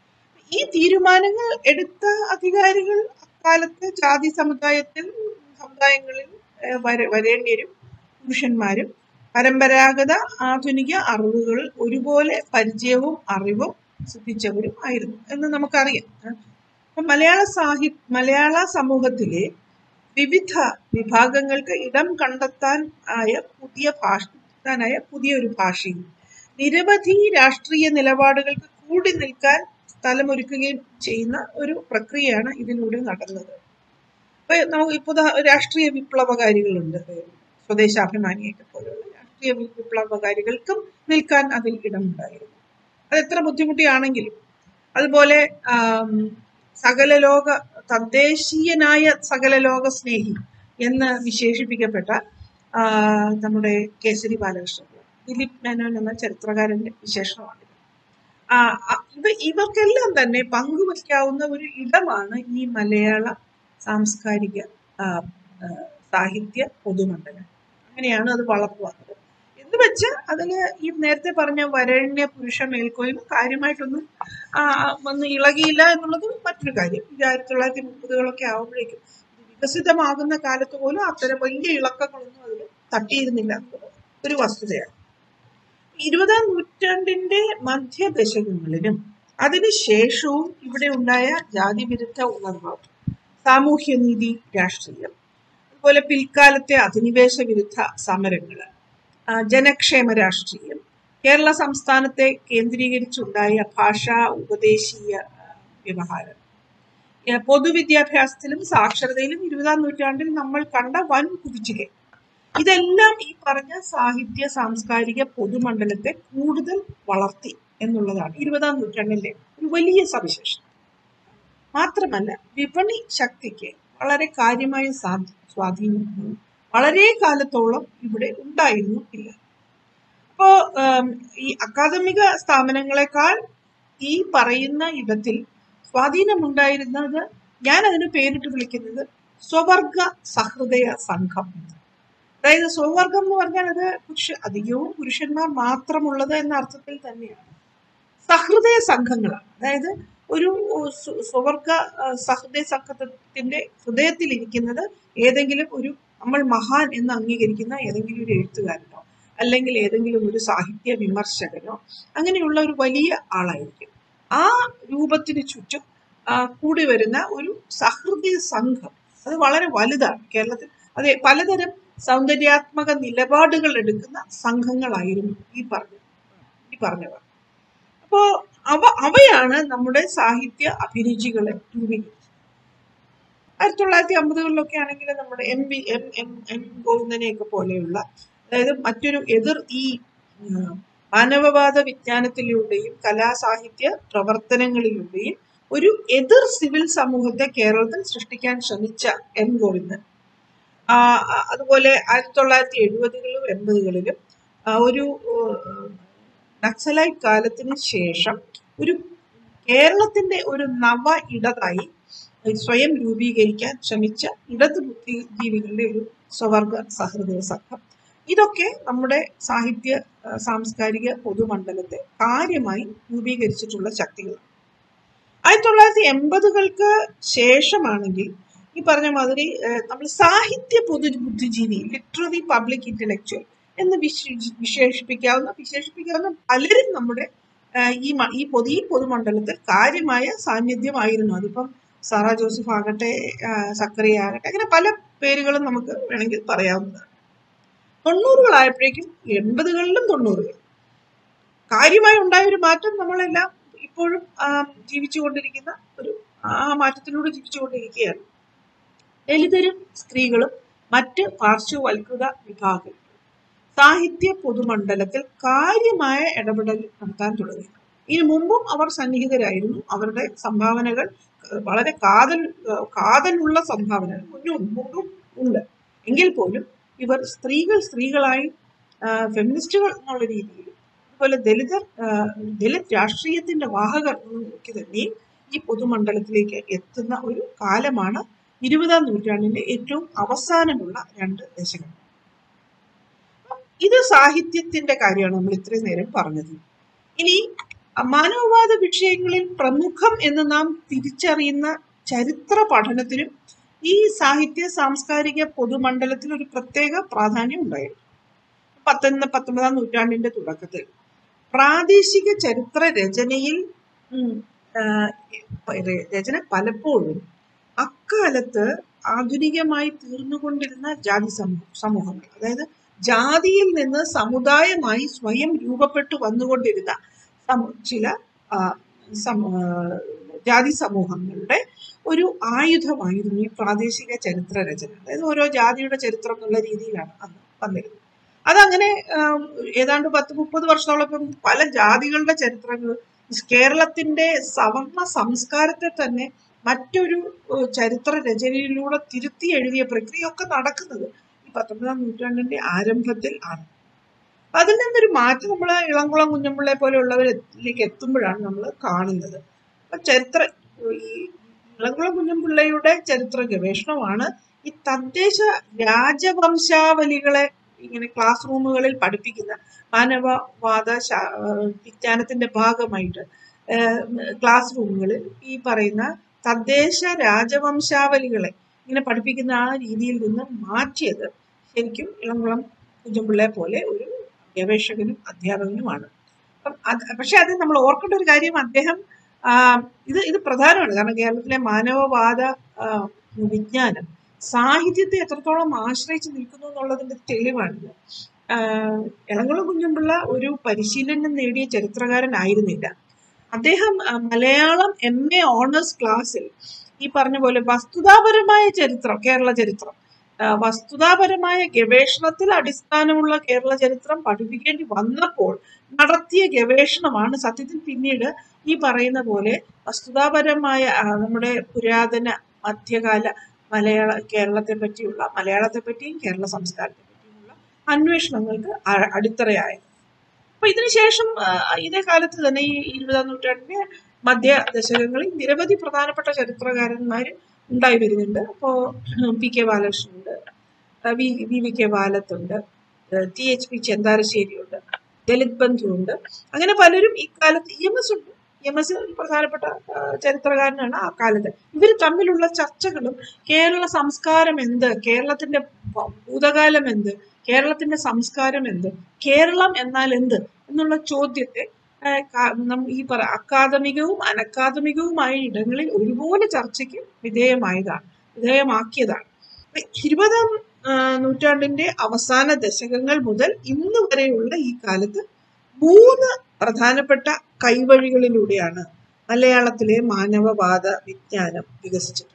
ഈ തീരുമാനങ്ങൾ എടുത്ത അധികാരികൾ അക്കാലത്ത് ജാതി സമുദായത്തിൽ സമുദായങ്ങളിൽ ഏഹ്, വര- വരേണ്യരും പുരുഷന്മാരും പരമ്പരാഗത ആധുനിക അറിവുകൾ ഒരുപോലെ പരിചയവും അറിവും സിദ്ധിച്ചവരും ആയിരുന്നു എന്ന് നമുക്കറിയാം അപ്പൊ മലയാള സാഹി മലയാള സമൂഹത്തിലെ വിവിധ വിഭാഗങ്ങൾക്ക് ഇടം കണ്ടെത്താൻ ആയ പുതിയ ഭാഷ ായ പുതിയൊരു ഭാഷയും നിരവധി രാഷ്ട്രീയ നിലപാടുകൾക്ക് കൂടി നിൽക്കാൻ സ്ഥലമൊരുക്കുകയും ചെയ്യുന്ന ഒരു പ്രക്രിയയാണ് ഇതിലൂടെ നടന്നത് അപ്പൊ നമുക്ക് ഇപ്പോൾ ദാ രാഷ്ട്രീയ വിപ്ലവകാരികളുണ്ട് സ്വദേശാഭിമാനിയൊക്കെ പോലുള്ള രാഷ്ട്രീയ വി- വിപ്ലവകാരികൾക്കും നിൽക്കാൻ അതിൽ ഇടമുണ്ടായിരുന്നു അത് എത്ര ബുദ്ധിമുട്ടിയാണെങ്കിലും അതുപോലെ ആം, സകല ലോക തദ്ദേശീയനായ സകല ലോക സ്നേഹി എന്ന് വിശേഷിപ്പിക്കപ്പെട്ട ആ, നമ്മുടെ കേസരി ബാലകൃഷ്ണൻ ദിലീപ് മേനോൻ എന്ന ചരിത്രകാരന്റെ വിശേഷണമാണ് ആ, അ- ഇവ ഇവർക്കെല്ലാം തന്നെ പങ്കുവയ്ക്കാവുന്ന ഒരു ഇടമാണ് ഈ മലയാള സാംസ്കാരിക ആ, ആ, സാഹിത്യ പൊതുമണ്ഡലം അങ്ങനെയാണ് അത് വളർന്നു വന്നത് എന്ന് വെച്ച് അതില് ഈ നേരത്തെ പറഞ്ഞ വരണ്യ പുരുഷ മേൽക്കോയ്മ കാര്യമായിട്ടൊന്നും ആ, വന്ന് ഇളകിയില്ല എന്നുള്ളത് മറ്റൊരു കാര്യം ഇത് ആയിരത്തി തൊള്ളായിരത്തി മുപ്പതുകളൊക്കെ ആവുമ്പോഴേക്കും ഇത് വികസിതമാകുന്ന കാലത്ത് പോലും അത്തരം വലിയ ഇളക്കങ്ങളൊന്നും അതിൽ തട്ടിയിരുന്നില്ല എന്നുള്ളത് ഒരു വസ്തുതയാണ് ഇരുപതാം നൂറ്റാണ്ടിന്റെ മധ്യദശകങ്ങളിലും അതിനുശേഷവും ഇവിടെ ഉണ്ടായ ജാതിവിരുദ്ധ ഉണർവ് സാമൂഹ്യനീതി രാഷ്ട്രീയം അതുപോലെ പിൽക്കാലത്തെ അധിനിവേശ വിരുദ്ധ സമരങ്ങള് ആ, ജനക്ഷേമ രാഷ്ട്രീയം കേരള സംസ്ഥാനത്തെ കേന്ദ്രീകരിച്ചുണ്ടായ ഭാഷാ ഉപദേശീയ ആ, വ്യവഹാരം ഏ, പൊതുവിദ്യാഭ്യാസത്തിലും സാക്ഷരതയിലും ഇരുപതാം നൂറ്റാണ്ടിൽ നമ്മൾ കണ്ട വൻ കുതിച്ചുകെ ഇതെല്ലാം ഈ പറഞ്ഞ സാഹിത്യ സാംസ്കാരിക പൊതുമണ്ഡലത്തെ കൂടുതൽ വളർത്തി എന്നുള്ളതാണ് ഇരുപതാം നൂറ്റാണ്ടിലെ ഒരു വലിയ സവിശേഷത മാത്രമല്ല വിപണി ശക്തിക്ക് വളരെ കാര്യമായ സാ- സ്വാധീനം വളരെ കാലത്തോളം ഇവിടെ ഉണ്ടായിരുന്നു ഇല്ല അപ്പോ ഉം, ഈ അക്കാദമിക സ്ഥാപനങ്ങളെക്കാൾ ഈ പറയുന്ന ഇടത്തിൽ സ്വാധീനമുണ്ടായിരുന്നത് ഞാൻ അതിന് പേരിട്ട് വിളിക്കുന്നത് സ്വവർഗ സഹൃദയ സംഘം എന്ന്. അതായത് സ്വവർഗം എന്ന് പറഞ്ഞാൽ അത് പുരുഷ അധികവും പുരുഷന്മാർ മാത്രമുള്ളത് എന്ന അർത്ഥത്തിൽ തന്നെയാണ് സഹൃദയ സംഘങ്ങളാണ് അതായത് ഒരു സ്വ- സ്വവർഗ ആ, സഹൃദയ സംഘത്തിന്റെ ഹൃദയത്തിലിരിക്കുന്നത് ഏതെങ്കിലും ഒരു നമ്മൾ മഹാൻ എന്ന് അംഗീകരിക്കുന്ന ഏതെങ്കിലും ഒരു എഴുത്തുകാരനോ അല്ലെങ്കിൽ ഏതെങ്കിലും ഒരു സാഹിത്യ വിമർശകനോ അങ്ങനെയുള്ള ഒരു വലിയ ആളായിരിക്കും ആ രൂപത്തിന് ചുറ്റും ആ, കൂടി വരുന്ന ഒരു സഹൃദയ സംഘം അത് വളരെ വലുതാണ് കേരളത്തിൽ അതെ പലതരം സൗന്ദര്യാത്മക നിലപാടുകൾ എടുക്കുന്ന സംഘങ്ങളായിരുന്നു ഈ പറഞ്ഞ ഈ പറഞ്ഞവർ അപ്പോ അവ അവയാണ് നമ്മുടെ സാഹിത്യ അഭിരുചികളെ രൂപീകരിച്ചത് ആയിരത്തി തൊള്ളായിരത്തി അമ്പതുകളിലൊക്കെ ആണെങ്കിൽ നമ്മുടെ M V M M M ഗോവിന്ദനെയൊക്കെ പോലെയുള്ള അതായത് മറ്റൊരു എതിർ ഈ ഉം, മാനവവാദ വിജ്ഞാനത്തിലൂടെയും കലാസാഹിത്യ പ്രവർത്തനങ്ങളിലൂടെയും ഒരു എതിർ സിവിൽ സമൂഹത്തെ കേരളത്തിൽ സൃഷ്ടിക്കാൻ ശ്രമിച്ച എം ഗോവിന്ദൻ ആ, ആ, അതുപോലെ ആയിരത്തി തൊള്ളായിരത്തി എഴുപതുകളിലും എൺപതുകളിലും ആ, ഒരു ഏഹ്, നക്സലൈറ്റ് കാലത്തിന് ശേഷം ഒരു കേരളത്തിന്റെ ഒരു നവ ഇടതായി സ്വയം രൂപീകരിക്കാൻ ശ്രമിച്ച ഇടത് ബുദ്ധിജീവികളുടെ ഒരു സ്വവർഗ സഹൃദയ സംഘം ഇതൊക്കെ നമ്മുടെ സാഹിത്യ ആ, സാംസ്കാരിക പൊതുമണ്ഡലത്തെ കാര്യമായി രൂപീകരിച്ചിട്ടുള്ള ശക്തികളാണ് ആയിരത്തി തൊള്ളായിരത്തി എൺപതുകൾക്ക് ശേഷമാണെങ്കിൽ ഈ പറഞ്ഞ മാതിരി ഏഹ്, നമ്മൾ സാഹിത്യ പൊതു ബുദ്ധിജീവി ലിറ്റററി പബ്ലിക് ഇന്റലക്ച്വൽ എന്ന് വിശേ- വിശേഷിപ്പിക്കാവുന്ന വിശേഷിപ്പിക്കാവുന്ന പലരും നമ്മുടെ ഏഹ്, ഈ മ- ഈ പൊതു ഈ പൊതുമണ്ഡലത്തിൽ കാര്യമായ സാന്നിധ്യമായിരുന്നു അതിപ്പം സാറ ജോസഫ് ആകട്ടെ ആഹ്, സക്കറിയ ആകട്ടെ അങ്ങനെ പല പേരുകളും നമുക്ക് വേണമെങ്കിൽ പറയാവുന്നതാണ് തൊണ്ണൂറുകളായപ്പോഴേക്കും എൺപതുകളിലും തൊണ്ണൂറുകൾ കാര്യമായി ഉണ്ടായ ഒരു മാറ്റം നമ്മളെല്ലാം ഇപ്പോഴും ആ, ജീവിച്ചുകൊണ്ടിരിക്കുന്ന ഒരു ആ മാറ്റത്തിലൂടെ ജീവിച്ചുകൊണ്ടിരിക്കുകയാണ് ദലിതരും സ്ത്രീകളും മറ്റ് പാർശ്വവൽകൃത വിഭാഗങ്ങളും സാഹിത്യ പൊതുമണ്ഡലത്തിൽ കാര്യമായ ഇടപെടൽ നടത്താൻ തുടങ്ങി ഇതിനു മുമ്പും അവർ സന്നിഹിതരായിരുന്നു അവരുടെ സംഭാവനകൾ ഏഹ്, വളരെ കാതൽ ഏഹ്, കാതലുള്ള സംഭാവനകൾ മുന്നും മുമ്പും ഉണ്ട് എങ്കിൽ പോലും ഇവർ സ്ത്രീകൾ സ്ത്രീകളായി ഫെമിനിസ്റ്റുകൾ എന്നുള്ള രീതിയിൽ അതുപോലെ ദലിതർ ആ, ദലിത് രാഷ്ട്രീയത്തിന്റെ വാഹകർ എന്ന നിലയ്ക്ക് തന്നെ ഈ പൊതുമണ്ഡലത്തിലേക്ക് എത്തുന്ന ഒരു കാലമാണ് ഇരുപതാം നൂറ്റാണ്ടിന്റെ ഏറ്റവും അവസാനമുള്ള രണ്ട് ദശകങ്ങൾ ഇത് സാഹിത്യത്തിന്റെ കാര്യമാണ് നമ്മൾ ഇത്രയും നേരം പറഞ്ഞത് ഇനി മാനവവാദ വിഷയങ്ങളിൽ പ്രമുഖം എന്ന് നാം തിരിച്ചറിയുന്ന ചരിത്ര പഠനത്തിനും ഈ സാഹിത്യ സാംസ്കാരിക പൊതുമണ്ഡലത്തിൽ ഒരു പ്രത്യേക പ്രാധാന്യം ഉണ്ടായിരുന്നു പത്തൊന്ന പത്തൊമ്പതാം നൂറ്റാണ്ടിന്റെ തുടക്കത്തിൽ പ്രാദേശിക ചരിത്ര രചനയിൽ ഉം, ആ, ര- രചന പലപ്പോഴും അക്കാലത്ത് ആധുനികമായി തീർന്നുകൊണ്ടിരുന്ന ജാതി സമൂഹ സമൂഹങ്ങൾ അതായത് ജാതിയിൽ നിന്ന് സമുദായമായി സ്വയം രൂപപ്പെട്ടു വന്നുകൊണ്ടിരുന്ന സമു- ചില ആ, സമൂ- ആ, ജാതി സമൂഹങ്ങളുടെ ഒരു ആയുധമായിരുന്നു ഈ പ്രാദേശിക ചരിത്ര രചന അതായത് ഓരോ ജാതിയുടെ ചരിത്രം എന്നുള്ള രീതിയിലാണ് അന്ന് വന്നിരുന്നത് അതങ്ങനെ ആം, ഏതാണ്ട് പത്ത് മുപ്പത് വർഷത്തോളം ഇപ്പം പല ജാതികളുടെ ചരിത്രങ്ങൾ കേരളത്തിന്റെ സവർണ സംസ്കാരത്തെ തന്നെ മറ്റൊരു ഏഹ്, ചരിത്ര രചനയിലൂടെ തിരുത്തി എഴുതിയ പ്രക്രിയയൊക്കെ നടക്കുന്നത് ഈ പത്തൊമ്പതാം നൂറ്റാണ്ടിന്റെ ആരംഭത്തിൽ ആണ് അതിൽ നിന്നൊരു മാറ്റം നമ്മൾ ഇളംകുളം കുഞ്ഞമ്പിള്ളയെ പോലെയുള്ളവരിലേക്ക് എത്തുമ്പോഴാണ് നമ്മൾ കാണുന്നത് അപ്പൊ ചരിത്ര ഈ ഇളംകുളം കുഞ്ഞമ്പിള്ളയുടെ ചരിത്ര ഗവേഷണമാണ് ഈ തദ്ദേശ രാജവംശാവലികളെ ഇങ്ങനെ ക്ലാസ് റൂമുകളിൽ പഠിപ്പിക്കുന്ന മാനവവാദ ശാ- ഏഹ് വിജ്ഞാനത്തിന്റെ ഭാഗമായിട്ട് ഏഹ് ക്ലാസ് റൂമുകളിൽ ഈ പറയുന്ന തദ്ദേശ രാജവംശാവലികളെ ഇങ്ങനെ പഠിപ്പിക്കുന്ന ആ രീതിയിൽ നിന്ന് മാറ്റിയത് ശരിക്കും ഇളംകുളം കുഞ്ഞമ്പിള്ളയെ പോലെ ഒരു ഗവേഷകനും അധ്യാപകനുമാണ് അപ്പം അത് പക്ഷെ അത് നമ്മൾ ഓർക്കേണ്ട ഒരു കാര്യം അദ്ദേഹം ആ, ഇത് ഇത് പ്രധാനമാണ് കാരണം കേരളത്തിലെ മാനവവാദ ആ, വിജ്ഞാനം സാഹിത്യത്തെ എത്രത്തോളം ആശ്രയിച്ച് നിൽക്കുന്നു എന്നുള്ളതിന്റെ തെളിവാണിത് ആഹ് എളങ്കുളം കുഞ്ഞമ്പിള്ള ഒരു പരിശീലനം നേടിയ ചരിത്രകാരനായിരുന്നില്ല അദ്ദേഹം ആ, മലയാളം എം എ ഓണേഴ്സ് ക്ലാസ്സിൽ ഈ പറഞ്ഞ പോലെ വസ്തുതാപരമായ ചരിത്രം കേരള ചരിത്രം ആ, വസ്തുതാപരമായ ഗവേഷണത്തിൽ അടിസ്ഥാനമുള്ള കേരള ചരിത്രം പഠിപ്പിക്കേണ്ടി വന്നപ്പോൾ നടത്തിയ ഗവേഷണമാണ് സത്യത്തിൽ പിന്നീട് ഈ പറയുന്ന പോലെ വസ്തുതാപരമായ ആ, നമ്മുടെ പുരാതന മധ്യകാല മലയാള കേരളത്തെ പറ്റിയുള്ള മലയാളത്തെ പറ്റിയും കേരള സംസ്കാരത്തെ പറ്റിയുമുള്ള അന്വേഷണങ്ങൾക്ക് അ- അടിത്തറയായത് അപ്പൊ ഇതിനുശേഷം ആ, ഇതേ കാലത്ത് തന്നെ ഈ ഇരുപതാം നൂറ്റാണ്ടിന്റെ മധ്യ ദശകങ്ങളിൽ നിരവധി പ്രധാനപ്പെട്ട ചരിത്രകാരന്മാർ ഉണ്ടായി വരുന്നുണ്ട് അപ്പോ പി കെ ബാലകൃഷ്ണനുണ്ട് ആ, വി വി വി കെ വാലത്തുണ്ട് ടി എച്ച് പി ചെന്താരശ്ശേരിയുണ്ട് ദലിത് ബന്ധു ഉണ്ട് അങ്ങനെ പലരും ഇക്കാലത്ത് ഇ എം എസ് ഉണ്ട് ഇ എം എസ് പ്രധാനപ്പെട്ട ആ, ചരിത്രകാരനാണ് ആ കാലത്ത് ഇവർ തമ്മിലുള്ള ചർച്ചകളും കേരള സംസ്കാരം എന്ത് കേരളത്തിന്റെ ഭ- ഭൂതകാലം എന്ത് കേരളത്തിന്റെ സംസ്കാരം എന്ത് കേരളം എന്നാൽ എന്ത് എന്നുള്ള ചോദ്യത്തെ ആ, കാ- നം- ഈ പറ അക്കാദമികവും അനക്കാദമികവുമായ ഇടങ്ങളിൽ ഒരുപോലെ ചർച്ചയ്ക്ക് വിധേയമായതാണ് വിധേയമാക്കിയതാണ് അപ്പൊ ഇരുപതാം ആ, നൂറ്റാണ്ടിന്റെ അവസാന ദശകങ്ങൾ മുതൽ ഇന്ന് വരെയുള്ള ഈ കാലത്ത് മൂന്ന് പ്രധാനപ്പെട്ട കൈവഴികളിലൂടെയാണ് മലയാളത്തിലെ മാനവവാദ വിജ്ഞാനം വികസിച്ചിട്ടുള്ളത്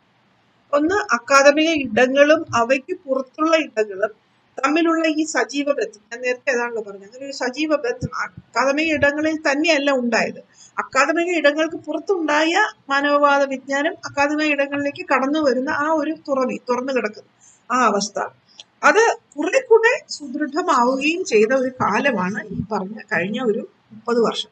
ഒന്ന് അക്കാദമിക ഇടങ്ങളും അവയ്ക്ക് പുറത്തുള്ള ഇടങ്ങളും തമ്മിലുള്ള ഈ സജീവ ബന്ധം ഞാൻ നേരത്തെ ഏതാണല്ലോ പറഞ്ഞത് അങ്ങനെ ഒരു സജീവ ബന്ധം അക്കാദമിക ഇടങ്ങളിൽ തന്നെയല്ല ഉണ്ടായത് അക്കാദമിക ഇടങ്ങൾക്ക് പുറത്തുണ്ടായ മാനവവാദ വിജ്ഞാനം അക്കാദമിക ഇടങ്ങളിലേക്ക് കടന്നു വരുന്ന ആ ഒരു തുറവി തുറന്നു കിടക്കുന്നു ആ അവസ്ഥ അത് കുറെ കൂടെ സുദൃഢമാവുകയും ചെയ്ത ഒരു കാലമാണ് ഈ പറഞ്ഞ കഴിഞ്ഞ ഒരു മുപ്പത് വർഷം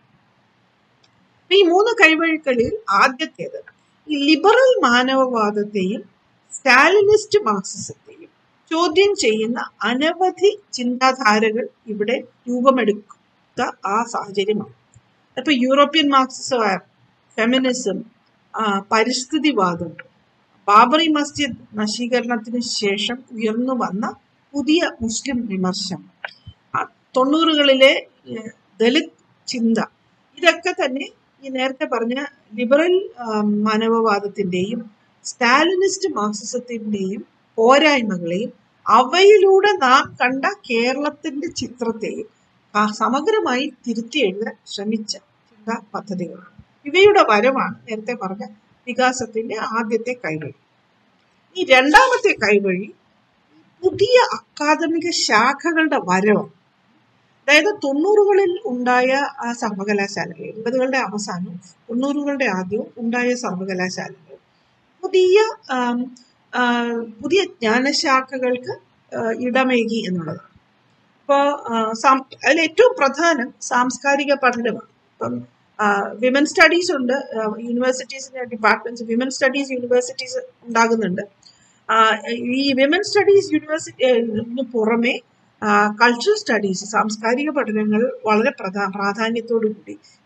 ഈ മൂന്ന് കൈവഴികളിൽ ആദ്യത്തേത് ഈ ലിബറൽ മാനവവാദത്തെയും സ്റ്റാലിനിസ്റ്റ് മാർക്സിസത്തെയും ചോദ്യം ചെയ്യുന്ന അനവധി ചിന്താധാരകൾ ഇവിടെ രൂപമെടുത്ത ആ സാഹചര്യമാണ് ഇപ്പൊ യൂറോപ്യൻ മാർക്സിസം ഫെമിനിസം പരിസ്ഥിതിവാദം ബാബറി മസ്ജിദ് നശീകരണത്തിന് ശേഷം ഉയർന്നു വന്ന പുതിയ മുസ്ലിം വിമർശനം ആ തൊണ്ണൂറുകളിലെ ഏഹ്, ദലിത് ചിന്ത ഇതൊക്കെ തന്നെ ഈ നേരത്തെ പറഞ്ഞ ലിബറൽ ആ, മാനവവാദത്തിന്റെയും സ്റ്റാലിനിസ്റ്റ് മാർക്സിസത്തിന്റെയും പോരായ്മകളെയും അവയിലൂടെ നാം കണ്ട കേരളത്തിന്റെ ചിത്രത്തെയും ആ സമഗ്രമായി തിരുത്തി എഴുതാൻ ശ്രമിച്ച ചിന്താ പദ്ധതികളാണ് ഇവയുടെ വരവാണ് നേരത്തെ പറഞ്ഞ വികാസത്തിന്റെ ആദ്യത്തെ കൈവഴി ഈ രണ്ടാമത്തെ കൈവഴി പുതിയ അക്കാദമിക ശാഖകളുടെ വരവാണ് അതായത് തൊണ്ണൂറുകളിൽ ഉണ്ടായ ആ സർവകലാശാലകൾ എൺപതുകളുടെ അവസാനവും തൊണ്ണൂറുകളുടെ ആദ്യവും ഉണ്ടായ സർവകലാശാലകൾ പുതിയ ആം, ആ, പുതിയ ജ്ഞാനശാഖകൾക്ക് ആ, ഇടമേകി എന്നുള്ളതാണ് ഇപ്പോൾ അതിൽ ഏറ്റവും പ്രധാനം സാംസ്കാരിക പഠനമാണ് ഇപ്പം വിമൻ സ്റ്റഡീസ് ഉണ്ട് യൂണിവേഴ്സിറ്റീസിന്റെ ഡിപ്പാർട്ട്മെന്റ്സ് വിമൻ സ്റ്റഡീസ് യൂണിവേഴ്സിറ്റീസ് ഉണ്ടാകുന്നുണ്ട് ആ, ഈ വിമൻ സ്റ്റഡീസ് യൂണിവേഴ്സിറ്റി പുറമെ കൾച്ചറൽ സ്റ്റഡീസ് സാംസ്കാരിക പഠനങ്ങൾ വളരെ പ്രധാ പ്രാധാന്യത്തോടു കൂടി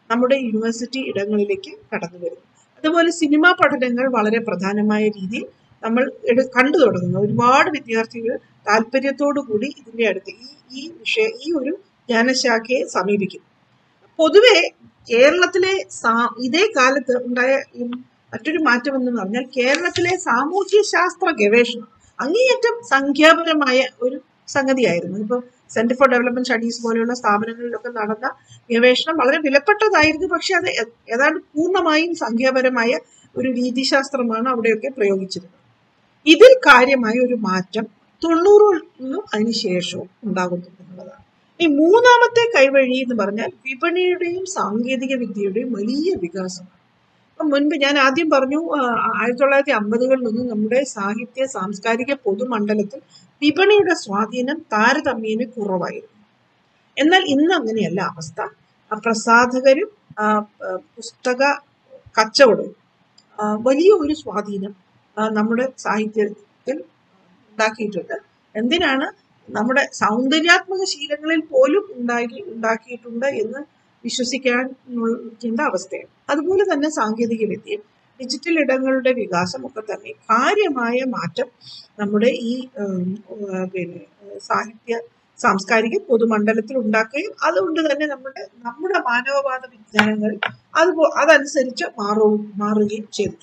നമ്മുടെ യൂണിവേഴ്സിറ്റി ഇടങ്ങളിലേക്ക് കടന്നു വരുന്നു അതുപോലെ സിനിമാ പഠനങ്ങൾ വളരെ പ്രധാനമായ രീതിയിൽ നമ്മൾ എടു കണ്ടു തുടങ്ങുന്നു ഒരുപാട് വിദ്യാർത്ഥികൾ താല്പര്യത്തോടു കൂടി ഇതിന്റെ അടുത്ത് ഈ ഈ വിഷയ ഈ ഒരു ജ്ഞാനശാഖയെ സമീപിക്കുന്നു പൊതുവെ കേരളത്തിലെ സാ ഇതേ കാലത്ത് ഉണ്ടായ ഈ മറ്റൊരു മാറ്റം എന്ന് പറഞ്ഞാൽ കേരളത്തിലെ സാമൂഹ്യ ശാസ്ത്ര ഗവേഷണം അങ്ങേയറ്റം സംഖ്യാപരമായ ഒരു സംഗതിയായിരുന്നു ഇപ്പൊ സെന്റർ ഫോർ ഡെവലപ്മെന്റ് സ്റ്റഡീസ് പോലെയുള്ള സ്ഥാപനങ്ങളിലൊക്കെ നടന്ന ഗവേഷണം വളരെ വിലപ്പെട്ടതായിരുന്നു പക്ഷെ അത് ഏ- ഏതാണ്ട് പൂർണ്ണമായും സംഖ്യാപരമായ ഒരു രീതിശാസ്ത്രമാണ് അവിടെയൊക്കെ പ്രയോഗിച്ചിരുന്നത് ഇതിൽ കാര്യമായ ഒരു മാറ്റം തൊണ്ണൂറുകളിലും അതിനുശേഷവും ഉണ്ടാകുന്നു എന്നുള്ളതാണ് ഈ മൂന്നാമത്തെ കൈവഴി എന്ന് പറഞ്ഞാൽ വിപണിയുടെയും സാങ്കേതിക വിദ്യയുടെയും വലിയ വികാസമാണ് അപ്പം മുൻപ് ഞാൻ ആദ്യം പറഞ്ഞു ആ, ആയിരത്തി തൊള്ളായിരത്തി അമ്പതുകളിലൊന്നും നമ്മുടെ സാഹിത്യ സാംസ്കാരിക പൊതുമണ്ഡലത്തിൽ വിപണിയുടെ സ്വാധീനം താരതമ്യേന കുറവായിരുന്നു എന്നാൽ ഇന്ന് അങ്ങനെയല്ല അവസ്ഥ ആ, പ്രസാധകരും ആ, ആ, പുസ്തക കച്ചവടവും ആ, വലിയ ഒരു സ്വാധീനം ആ, നമ്മുടെ സാഹിത്യത്തിൽ ഉണ്ടാക്കിയിട്ടുണ്ട് എന്തിനാണ് നമ്മുടെ സൗന്ദര്യാത്മക ശീലങ്ങളിൽ പോലും ഉണ്ടാക്കി ഉണ്ടാക്കിയിട്ടുണ്ട് എന്ന് വിശ്വസിക്കാൻ ഉള്ള അവസ്ഥയാണ് അതുപോലെ തന്നെ സാങ്കേതിക വിദ്യയും ഡിജിറ്റൽ ഇടങ്ങളുടെ വികാസം ഒക്കെ തന്നെ കാര്യമായ മാറ്റം നമ്മുടെ ഈ ഉം, ഉം, പിന്നെ ഉം, സാഹിത്യ സാംസ്കാരിക പൊതുമണ്ഡലത്തിൽ ഉണ്ടാക്കുകയും അതുകൊണ്ട് തന്നെ നമ്മുടെ നമ്മുടെ മാനവവാദ വിജ്ഞാനങ്ങൾ അതുപോ അതനുസരിച്ച് മാറു മാറുകയും ചെയ്തിട്ടുണ്ട്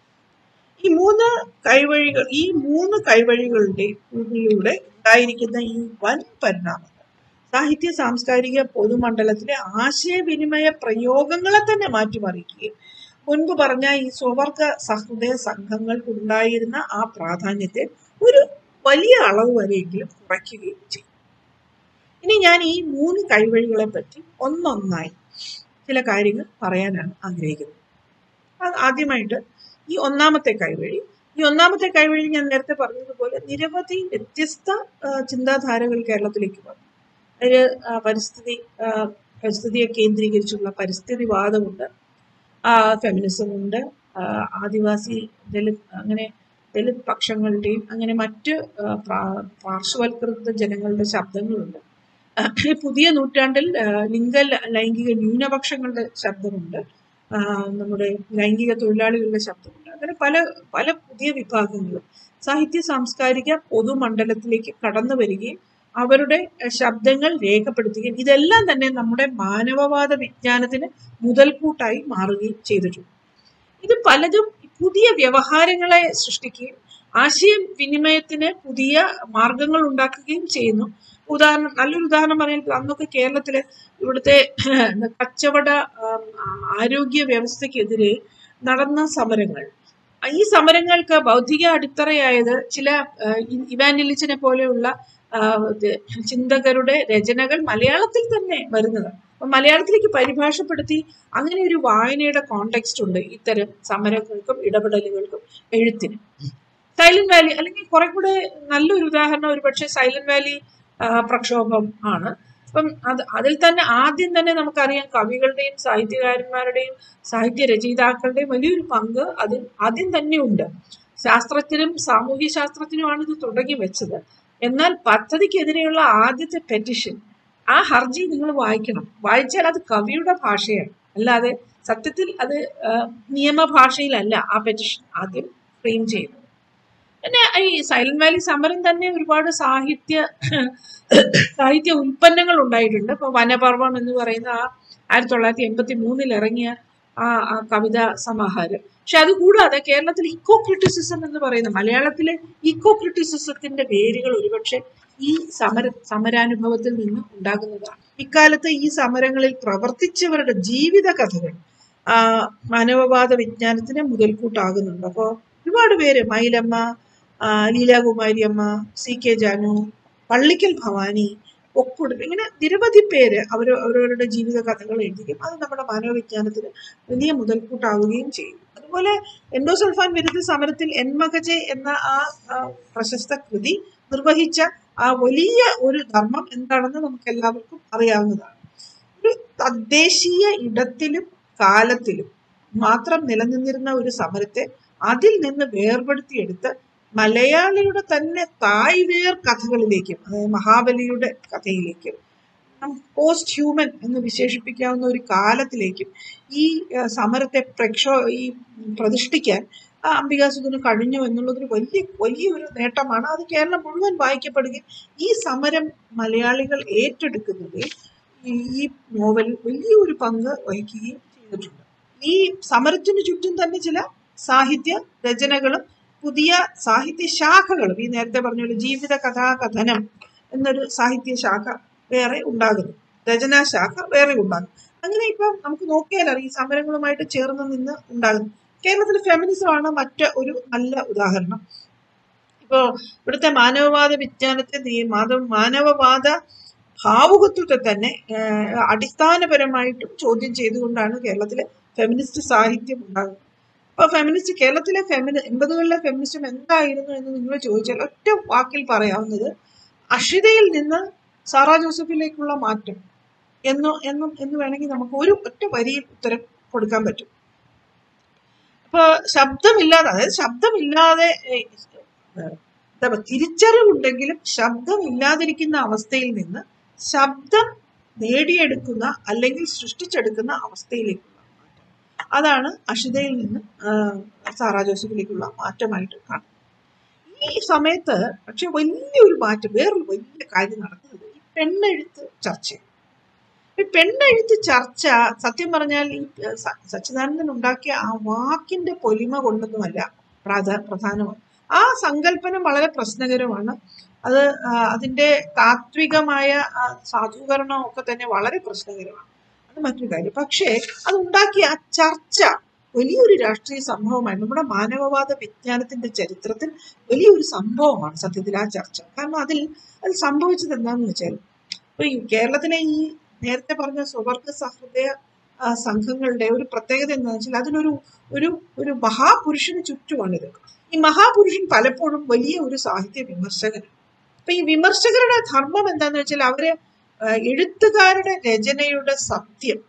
ഈ മൂന്ന് കൈവഴികൾ ഈ മൂന്ന് കൈവഴികളുടെ ിലൂടെ ഉണ്ടായിരിക്കുന്ന ഈ വൻ പരിണാമങ്ങൾ സാഹിത്യ സാംസ്കാരിക പൊതുമണ്ഡലത്തിലെ ആശയവിനിമയ പ്രയോഗങ്ങളെ തന്നെ മാറ്റിമറിക്കുകയും മുൻപ് പറഞ്ഞ ഈ സ്വവർഗ സഹൃദയ സംഘങ്ങൾക്ക് ഉണ്ടായിരുന്ന ആ പ്രാധാന്യത്തെ ഒരു വലിയ അളവ് വരെയെങ്കിലും കുറയ്ക്കുകയും ചെയ്യും ഇനി ഞാൻ ഈ മൂന്ന് കൈവഴികളെ പറ്റി ഒന്നൊന്നായി ചില കാര്യങ്ങൾ പറയാനാണ് ആഗ്രഹിക്കുന്നത് അത് ആദ്യമായിട്ട് ഈ ഒന്നാമത്തെ കൈവഴി ഈ ഒന്നാമത്തെ കൈവഴി ഞാൻ നേരത്തെ പറഞ്ഞതുപോലെ നിരവധി വ്യത്യസ്ത ആ, ചിന്താധാരകൾ കേരളത്തിലേക്ക് വന്നു അതിൽ പരിസ്ഥിതി ആ, പരിസ്ഥിതിയെ കേന്ദ്രീകരിച്ചുള്ള പരിസ്ഥിതിവാദമുണ്ട് ഫെമിനിസം ഉണ്ട് ആ, ആദിവാസി ദലിത് അങ്ങനെ ദലിത് പക്ഷങ്ങളുടെയും അങ്ങനെ മറ്റ് ആ, പ്രാ- പാർശ്വവൽക്കൃത ജനങ്ങളുടെ ശബ്ദങ്ങളുണ്ട് ആ, ഈ പുതിയ നൂറ്റാണ്ടിൽ ആ, ലിംഗ ല- ലൈംഗിക ന്യൂനപക്ഷങ്ങളുടെ ശബ്ദമുണ്ട് ആ, നമ്മുടെ ലൈംഗിക തൊഴിലാളികളുടെ ശബ്ദമുണ്ട് അങ്ങനെ പല പല പുതിയ വിഭാഗങ്ങളും സാഹിത്യ സാംസ്കാരിക പൊതുമണ്ഡലത്തിലേക്ക് കടന്നു വരികയും അവരുടെ അഹ്, ശബ്ദങ്ങൾ രേഖപ്പെടുത്തുകയും ഇതെല്ലാം തന്നെ നമ്മുടെ മാനവവാദ വിജ്ഞാനത്തിന് മുതൽക്കൂട്ടായി മാറുകയും ചെയ്തിട്ടുണ്ട് ഇത് പലതും പുതിയ വ്യവഹാരങ്ങളെ സൃഷ്ടിക്കുകയും ആശയവിനിമയത്തിന് പുതിയ മാർഗങ്ങൾ ഉണ്ടാക്കുകയും ചെയ്യുന്നു ഉദാഹരണം നല്ലൊരു ഉദാഹരണം പറയുന്നത് അന്നൊക്കെ കേരളത്തില് ഇവിടുത്തെ കച്ചവട ആം, ആരോഗ്യ വ്യവസ്ഥയ്ക്കെതിരെ നടന്ന സമരങ്ങൾ ഈ സമരങ്ങൾക്ക് ബൗദ്ധിക അടിത്തറയായത് ചില ആ, ഇ- ഇവാഞ്ചലിച്ചിനെ പോലെയുള്ള ആ, ഇത് ചിന്തകരുടെ രചനകൾ മലയാളത്തിൽ തന്നെ വരുന്നതാണ് അപ്പൊ മലയാളത്തിലേക്ക് പരിഭാഷപ്പെടുത്തി അങ്ങനെ ഒരു വായനയുടെ കോണ്ടെക്സ്റ്റ് ഉണ്ട് ഇത്തരം സമരങ്ങൾക്കും ഇടപെടലുകൾക്കും എഴുത്തിനും സൈലന്റ് വാലി അല്ലെങ്കിൽ കുറെ കൂടെ നല്ലൊരു ഉദാഹരണം ഒരുപക്ഷെ സൈലന്റ് വാലി ആ, പ്രക്ഷോഭം ആണ് അപ്പം അത് അതിൽ തന്നെ ആദ്യം തന്നെ നമുക്കറിയാം കവികളുടെയും സാഹിത്യകാരന്മാരുടെയും സാഹിത്യ രചയിതാക്കളുടെയും വലിയൊരു പങ്ക് അതിൽ ആദ്യം തന്നെ ഉണ്ട് ശാസ്ത്രത്തിനും സാമൂഹ്യ ശാസ്ത്രത്തിനുമാണ് ഇത് തുടങ്ങി വെച്ചത് എന്നാൽ പദ്ധതിക്കെതിരെയുള്ള ആദ്യത്തെ പെറ്റിഷൻ ആ ഹർജി നിങ്ങൾ വായിക്കണം വായിച്ചാൽ അത് കവിയുടെ ഭാഷയാണ് അല്ലാതെ സത്യത്തിൽ അത് ആ, നിയമഭാഷയിലല്ല ആ പെറ്റിഷൻ ആദ്യം ഫ്രെയിം ചെയ്യുന്നത് പിന്നെ ഈ സൈലന്റ് വാലി സമരം തന്നെ ഒരുപാട് സാഹിത്യ സാഹിത്യ ഉൽപ്പന്നങ്ങൾ ഉണ്ടായിട്ടുണ്ട് ഇപ്പൊ വനപർവം എന്ന് പറയുന്ന ആ ആയിരത്തി തൊള്ളായിരത്തി എൺപത്തി മൂന്നിൽ ഇറങ്ങിയ ആ ആ കവിതാ സമാഹാരം പക്ഷെ അതുകൂടാതെ കേരളത്തിൽ ഇക്കോ ക്രിറ്റിസിസം എന്ന് പറയുന്ന മലയാളത്തിലെ ഇക്കോ ക്രിറ്റിസിസത്തിന്റെ വേരുകൾ ഒരുപക്ഷെ ഈ സമര സമരാനുഭവത്തിൽ നിന്ന് ഉണ്ടാകുന്നതാണ് ഇക്കാലത്ത് ഈ സമരങ്ങളിൽ പ്രവർത്തിച്ചവരുടെ ജീവിത കഥകൾ ആ മാനവവാദ വിജ്ഞാനത്തിന് മുതൽക്കൂട്ടാകുന്നുണ്ട് അപ്പോൾ ഒരുപാട് പേര് മൈലമ്മ ആ, ലീലാകുമാരി അമ്മ സി കെ ജാനു പള്ളിക്കൽ ഭവാനി ഒക്കുടും ഇങ്ങനെ നിരവധി പേര് അവർ അവരവരുടെ ജീവിത കഥകൾ എഴുതുകയും അത് നമ്മുടെ മാനവവിജ്ഞാനത്തിന് വലിയ മുതൽക്കൂട്ടാവുകയും ചെയ്യും അതുപോലെ എൻഡോസൾഫാൻ വിരുദ്ധ സമരത്തിൽ എൻമകജെ എന്ന ആ ആ പ്രശസ്ത കൃതി നിർവഹിച്ച ആ വലിയ ഒരു ധർമ്മം എന്താണെന്ന് നമുക്ക് എല്ലാവർക്കും അറിയാവുന്നതാണ് ഒരു തദ്ദേശീയ ഇടത്തിലും കാലത്തിലും മാത്രം നിലനിന്നിരുന്ന ഒരു സമരത്തെ അതിൽ നിന്ന് വേർപെടുത്തിയെടുത്ത് മലയാളിയുടെ തന്നെ തായ് വേർ കഥകളിലേക്കും അതായത് മഹാബലിയുടെ കഥയിലേക്കും പോസ്റ്റ് ഹ്യൂമൻ എന്ന് വിശേഷിപ്പിക്കാവുന്ന ഒരു കാലത്തിലേക്കും ഈ ആ, സമരത്തെ പ്രക്ഷോ ഈ പ്രതിഷ്ഠിക്കാൻ ആ അംബികാസുധന് കഴിഞ്ഞു എന്നുള്ളതൊരു വലിയ വലിയൊരു നേട്ടമാണ് അത് കേരളം മുഴുവൻ വായിക്കപ്പെടുകയും ഈ സമരം മലയാളികൾ ഏറ്റെടുക്കുന്നതിൽ ഈ ഈ നോവൽ വലിയൊരു പങ്ക് വഹിക്കുകയും ചെയ്തിട്ടുണ്ട് ഈ സമരത്തിനു ചുറ്റും തന്നെ ചില സാഹിത്യ രചനകളും പുതിയ സാഹിത്യ ശാഖകളും ഈ നേരത്തെ പറഞ്ഞ പോലെ ജീവിത കഥാകഥനം എന്നൊരു സാഹിത്യ ശാഖ വേറെ ഉണ്ടാകുന്നു രചനാ ശാഖ വേറെ ഉണ്ടാകും അങ്ങനെ ഇപ്പം നമുക്ക് നോക്കിയാൽ അറിയാം ഈ സമരങ്ങളുമായിട്ട് ചേർന്ന് നിന്ന് ഉണ്ടാകുന്നു കേരളത്തിൽ ഫെമിനിസം ആണ് മറ്റ് ഒരു നല്ല ഉദാഹരണം ഇപ്പോ ഇവിടുത്തെ മാനവവാദ വിജ്ഞാനത്തെ നീ- മാധവ മാനവവാദ ഭാവുകത്വത്തെ തന്നെ ആഹ്, അടിസ്ഥാനപരമായിട്ടും ചോദ്യം ചെയ്തുകൊണ്ടാണ് കേരളത്തിലെ ഫെമിനിസ്റ്റ് സാഹിത്യം ഉണ്ടാകുന്നത് അപ്പൊ ഫെമിനിസ്റ്റ് കേരളത്തിലെ ഫെമിനി എൺപതുകളിലെ ഫെമിനിസം എന്തായിരുന്നു എന്ന് നിങ്ങൾ ചോദിച്ചാൽ ഒറ്റ വാക്കിൽ പറയാവുന്നത് അഷിതയിൽ നിന്ന് സാറാ ജോസഫിലേക്കുള്ള മാറ്റം എന്ന് എന്നും എന്ന് വേണമെങ്കിൽ നമുക്ക് ഒരു ഒറ്റ വരിയിൽ ഉത്തരം കൊടുക്കാൻ പറ്റും ഇപ്പൊ ശബ്ദമില്ലാതെ അതായത് ശബ്ദമില്ലാതെ ഏഹ്, ഏഹ്, എന്താ പറയുക തിരിച്ചറിവുണ്ടെങ്കിലും ശബ്ദമില്ലാതിരിക്കുന്ന അവസ്ഥയിൽ നിന്ന് ശബ്ദം നേടിയെടുക്കുന്ന അല്ലെങ്കിൽ സൃഷ്ടിച്ചെടുക്കുന്ന അവസ്ഥയിലേക്കുള്ള മാറ്റം അതാണ് അഷിതയിൽ നിന്ന് ആഹ്, സാറാ ജോസഫിലേക്കുള്ള മാറ്റമായിട്ട് കാണുന്നത് ഈ സമയത്ത് പക്ഷെ വലിയൊരു മാറ്റം വേറൊരു വലിയ കാര്യം നടക്കുന്നത് ഈ പെണ്ണെഴുത്ത് ചർച്ചയാണ് ഈ പെണ്ണെഴുത്ത് ചർച്ച സത്യം പറഞ്ഞാൽ ഈ ഏഹ്, സ- സച്ചിദാനന്ദൻ ഉണ്ടാക്കിയ ആ വാക്കിന്റെ പൊലിമ കൊണ്ടൊന്നുമല്ല പ്രാധാ പ്രധാനമാണ് ആ സങ്കല്പനം വളരെ പ്രശ്നകരമാണ് അത് ആ, അതിന്റെ താത്വികമായ ആ, സാധൂകരണം ഒക്കെ തന്നെ വളരെ പ്രശ്നകരമാണ് അത് മറ്റൊരു കാര്യം പക്ഷേ അത് ഉണ്ടാക്കിയ ആ ചർച്ച വലിയൊരു രാഷ്ട്രീയ സംഭവമായി നമ്മുടെ മാനവവാദ വിജ്ഞാനത്തിന്റെ ചരിത്രത്തിൽ വലിയൊരു സംഭവമാണ് സത്യത്തിൽ ആ ചർച്ച കാരണം അതിൽ അത് സംഭവിച്ചത് എന്താണെന്ന് വെച്ചാൽ ഇപ്പൊ ഈ കേരളത്തിലെ ഈ നേരത്തെ പറഞ്ഞ സ്വവർഗ സഹൃദയ ആ, സംഘങ്ങളുടെ ഒരു പ്രത്യേകത എന്താണെന്ന് വെച്ചാൽ അതിനൊരു ഒരു ഒരു മഹാപുരുഷന് ചുറ്റുമാണിത് ഈ മഹാപുരുഷൻ പലപ്പോഴും വലിയ ഒരു സാഹിത്യ വിമർശകനാണ് അപ്പൊ ഈ വിമർശകരുടെ ധർമ്മം എന്താന്ന് വെച്ചാൽ അവര് ആ, എഴുത്തുകാരുടെ രചനയുടെ സത്യം